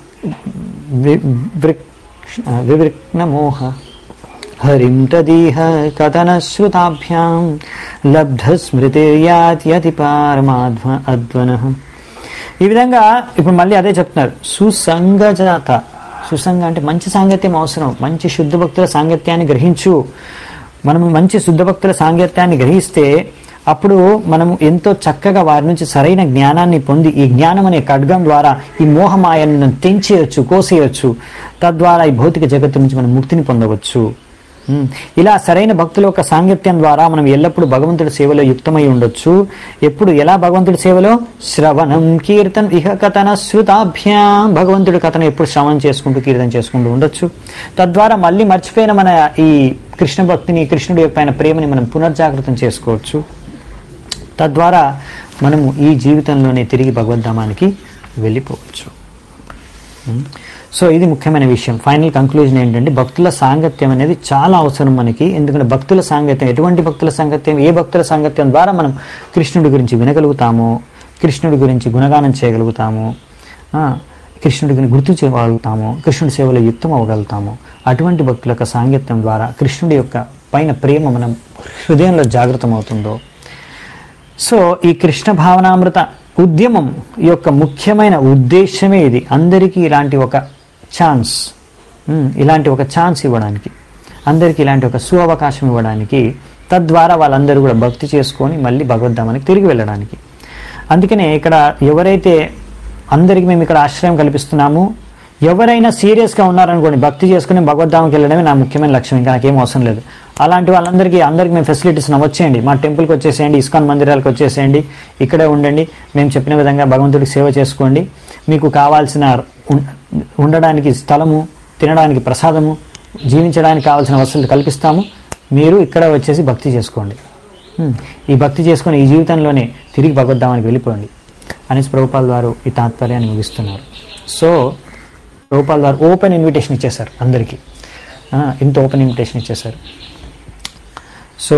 వివృక్నమోహ హరిం తదీహ కథనశ్రుతాభ్యాం లబ్ధస్మృతిర్యాత్యతి పారమాధ్వ అధ్వన ఈ విధంగా ఇప్పుడు మళ్ళీ అదే చెప్తున్నారు సుసంగజాత సుసంగ అంటే మంచి సాంగత్యం అవసరం మంచి శుద్ధ భక్తుల సాంగత్యాన్ని గ్రహించు మనం మంచి శుద్ధ భక్తుల సాంగత్యాన్ని గ్రహిస్తే అప్పుడు మనం ఎంతో చక్కగా వారి నుంచి సరైన జ్ఞానాన్ని పొంది ఈ జ్ఞానం అనే ఖడ్గం ద్వారా ఈ మోహమాయను మనం తెంచేయచ్చు కోసేయచ్చు తద్వారా ఈ భౌతిక జగత్తు నుంచి మనం ముక్తిని పొందవచ్చు ఉమ్, ఇలా సరైన భక్తుల యొక్క సాంగత్యం ద్వారా మనం ఎల్లప్పుడూ భగవంతుడి సేవలో యుక్తమై ఉండొచ్చు ఎప్పుడు ఎలా భగవంతుడి సేవలో శ్రవణం కీర్తన్ ఇహ కథన శృతాభ్యాం భగవంతుడి కథను ఎప్పుడు శ్రవణం చేసుకుంటూ కీర్తన చేసుకుంటూ ఉండొచ్చు తద్వారా మళ్ళీ మర్చిపోయిన మన ఈ కృష్ణ భక్తిని కృష్ణుడి యొక్క ఆయన ప్రేమని మనం పునర్జాగృతం చేసుకోవచ్చు తద్వారా మనము ఈ జీవితంలోనే తిరిగి భగవద్ధామానికి వెళ్ళిపోవచ్చు ఉమ్. సో ఇది ముఖ్యమైన విషయం ఫైనల్ కంక్లూజన్ ఏంటంటే భక్తుల సాంగత్యం అనేది చాలా అవసరం మనకి ఎందుకంటే భక్తుల సాంగత్యం ఎటువంటి భక్తుల సాంగత్యం ఏ భక్తుల సాంగత్యం ద్వారా మనం కృష్ణుడి గురించి వినగలుగుతాము కృష్ణుడి గురించి గుణగానం చేయగలుగుతాము ఆ, కృష్ణుడి గురించి గుర్తు చేయగలుగుతాము కృష్ణుడి సేవలో యుక్తం అవ్వగలుగుతాము అటువంటి భక్తుల యొక్క సాంగత్యం ద్వారా కృష్ణుడి యొక్క పైన ప్రేమ మనం హృదయంలో జాగృతం అవుతుందో సో ఈ కృష్ణ భావనామృత ఉద్యమం యొక్క ముఖ్యమైన ఉద్దేశమే ఇది అందరికీ ఇలాంటి ఒక ఛాన్స్ ఉమ్, ఇలాంటి ఒక ఛాన్స్ ఇవ్వడానికి అందరికీ ఇలాంటి ఒక సువకాశం ఇవ్వడానికి తద్వారా వాళ్ళందరూ కూడా భక్తి చేసుకొని మళ్ళీ భగవద్ధామానికి తిరిగి వెళ్ళడానికి అందుకనే ఇక్కడ ఎవరైతే అందరికీ మేము ఇక్కడ ఆశ్రయం కల్పిస్తున్నాము ఎవరైనా సీరియస్గా ఉన్నారనుకోండి భక్తి చేసుకుని భగవద్ధామకి వెళ్ళడమే నా ముఖ్యమైన లక్ష్యం ఇంకా నాకేం అవసరం లేదు అలాంటి వాళ్ళందరికీ అందరికీ మేము ఫెసిలిటీస్ వచ్చేయండి మా టెంపుల్కి వచ్చేసేయండి ఇస్కాన్ మందిరాలకు వచ్చేసేయండి ఇక్కడే ఉండండి మేము చెప్పిన విధంగా భగవంతుడికి సేవ చేసుకోండి మీకు కావాల్సిన ఉం- ఉండడానికి స్థలము తినడానికి ప్రసాదము జీవించడానికి కావాల్సిన వసతులు కల్పిస్తాము మీరు ఇక్కడ వచ్చేసి భక్తి చేసుకోండి హ్మ్. ఈ భక్తి చేసుకొని ఈ జీవితంలోనే తిరిగి భగవద్ధామానికి వెళ్ళిపోండి అనేసి ప్రభుపాల్ వారు ఈ తాత్పర్యాన్ని ముగిస్తున్నారు సో ప్రభుపాల్ వారు ఓపెన్ ఇన్విటేషన్ ఇచ్చేశారు అందరికీ ఆ, ఇంత ఓపెన్ ఇన్విటేషన్ ఇచ్చేశారు సో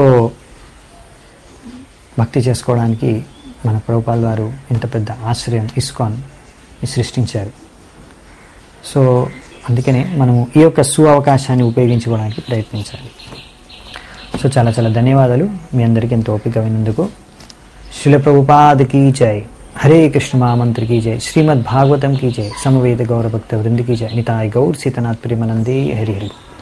భక్తి చేసుకోవడానికి మన ప్రభుపాల్ వారు ఇంత పెద్ద ఆశ్రయం ఇస్కాన్ సృష్టించారు సో అందుకనే మనము ఈ యొక్క సు అవకాశాన్ని ఉపయోగించుకోవడానికి ప్రయత్నించాలి సో చాలా చాలా ధన్యవాదాలు మీ అందరికీ ఎంతో ఓపిక విన్నందుకు శిల ప్రభుపాద కీ జై హరే కృష్ణ మహామంత్రి కీ జై శ్రీమద్ భాగవతం కీ జై సమవేద గౌరభక్త వృంది కీ జై నితాయ్ గౌర్ సీతనాథ్ ప్రేమనందే హరి హరి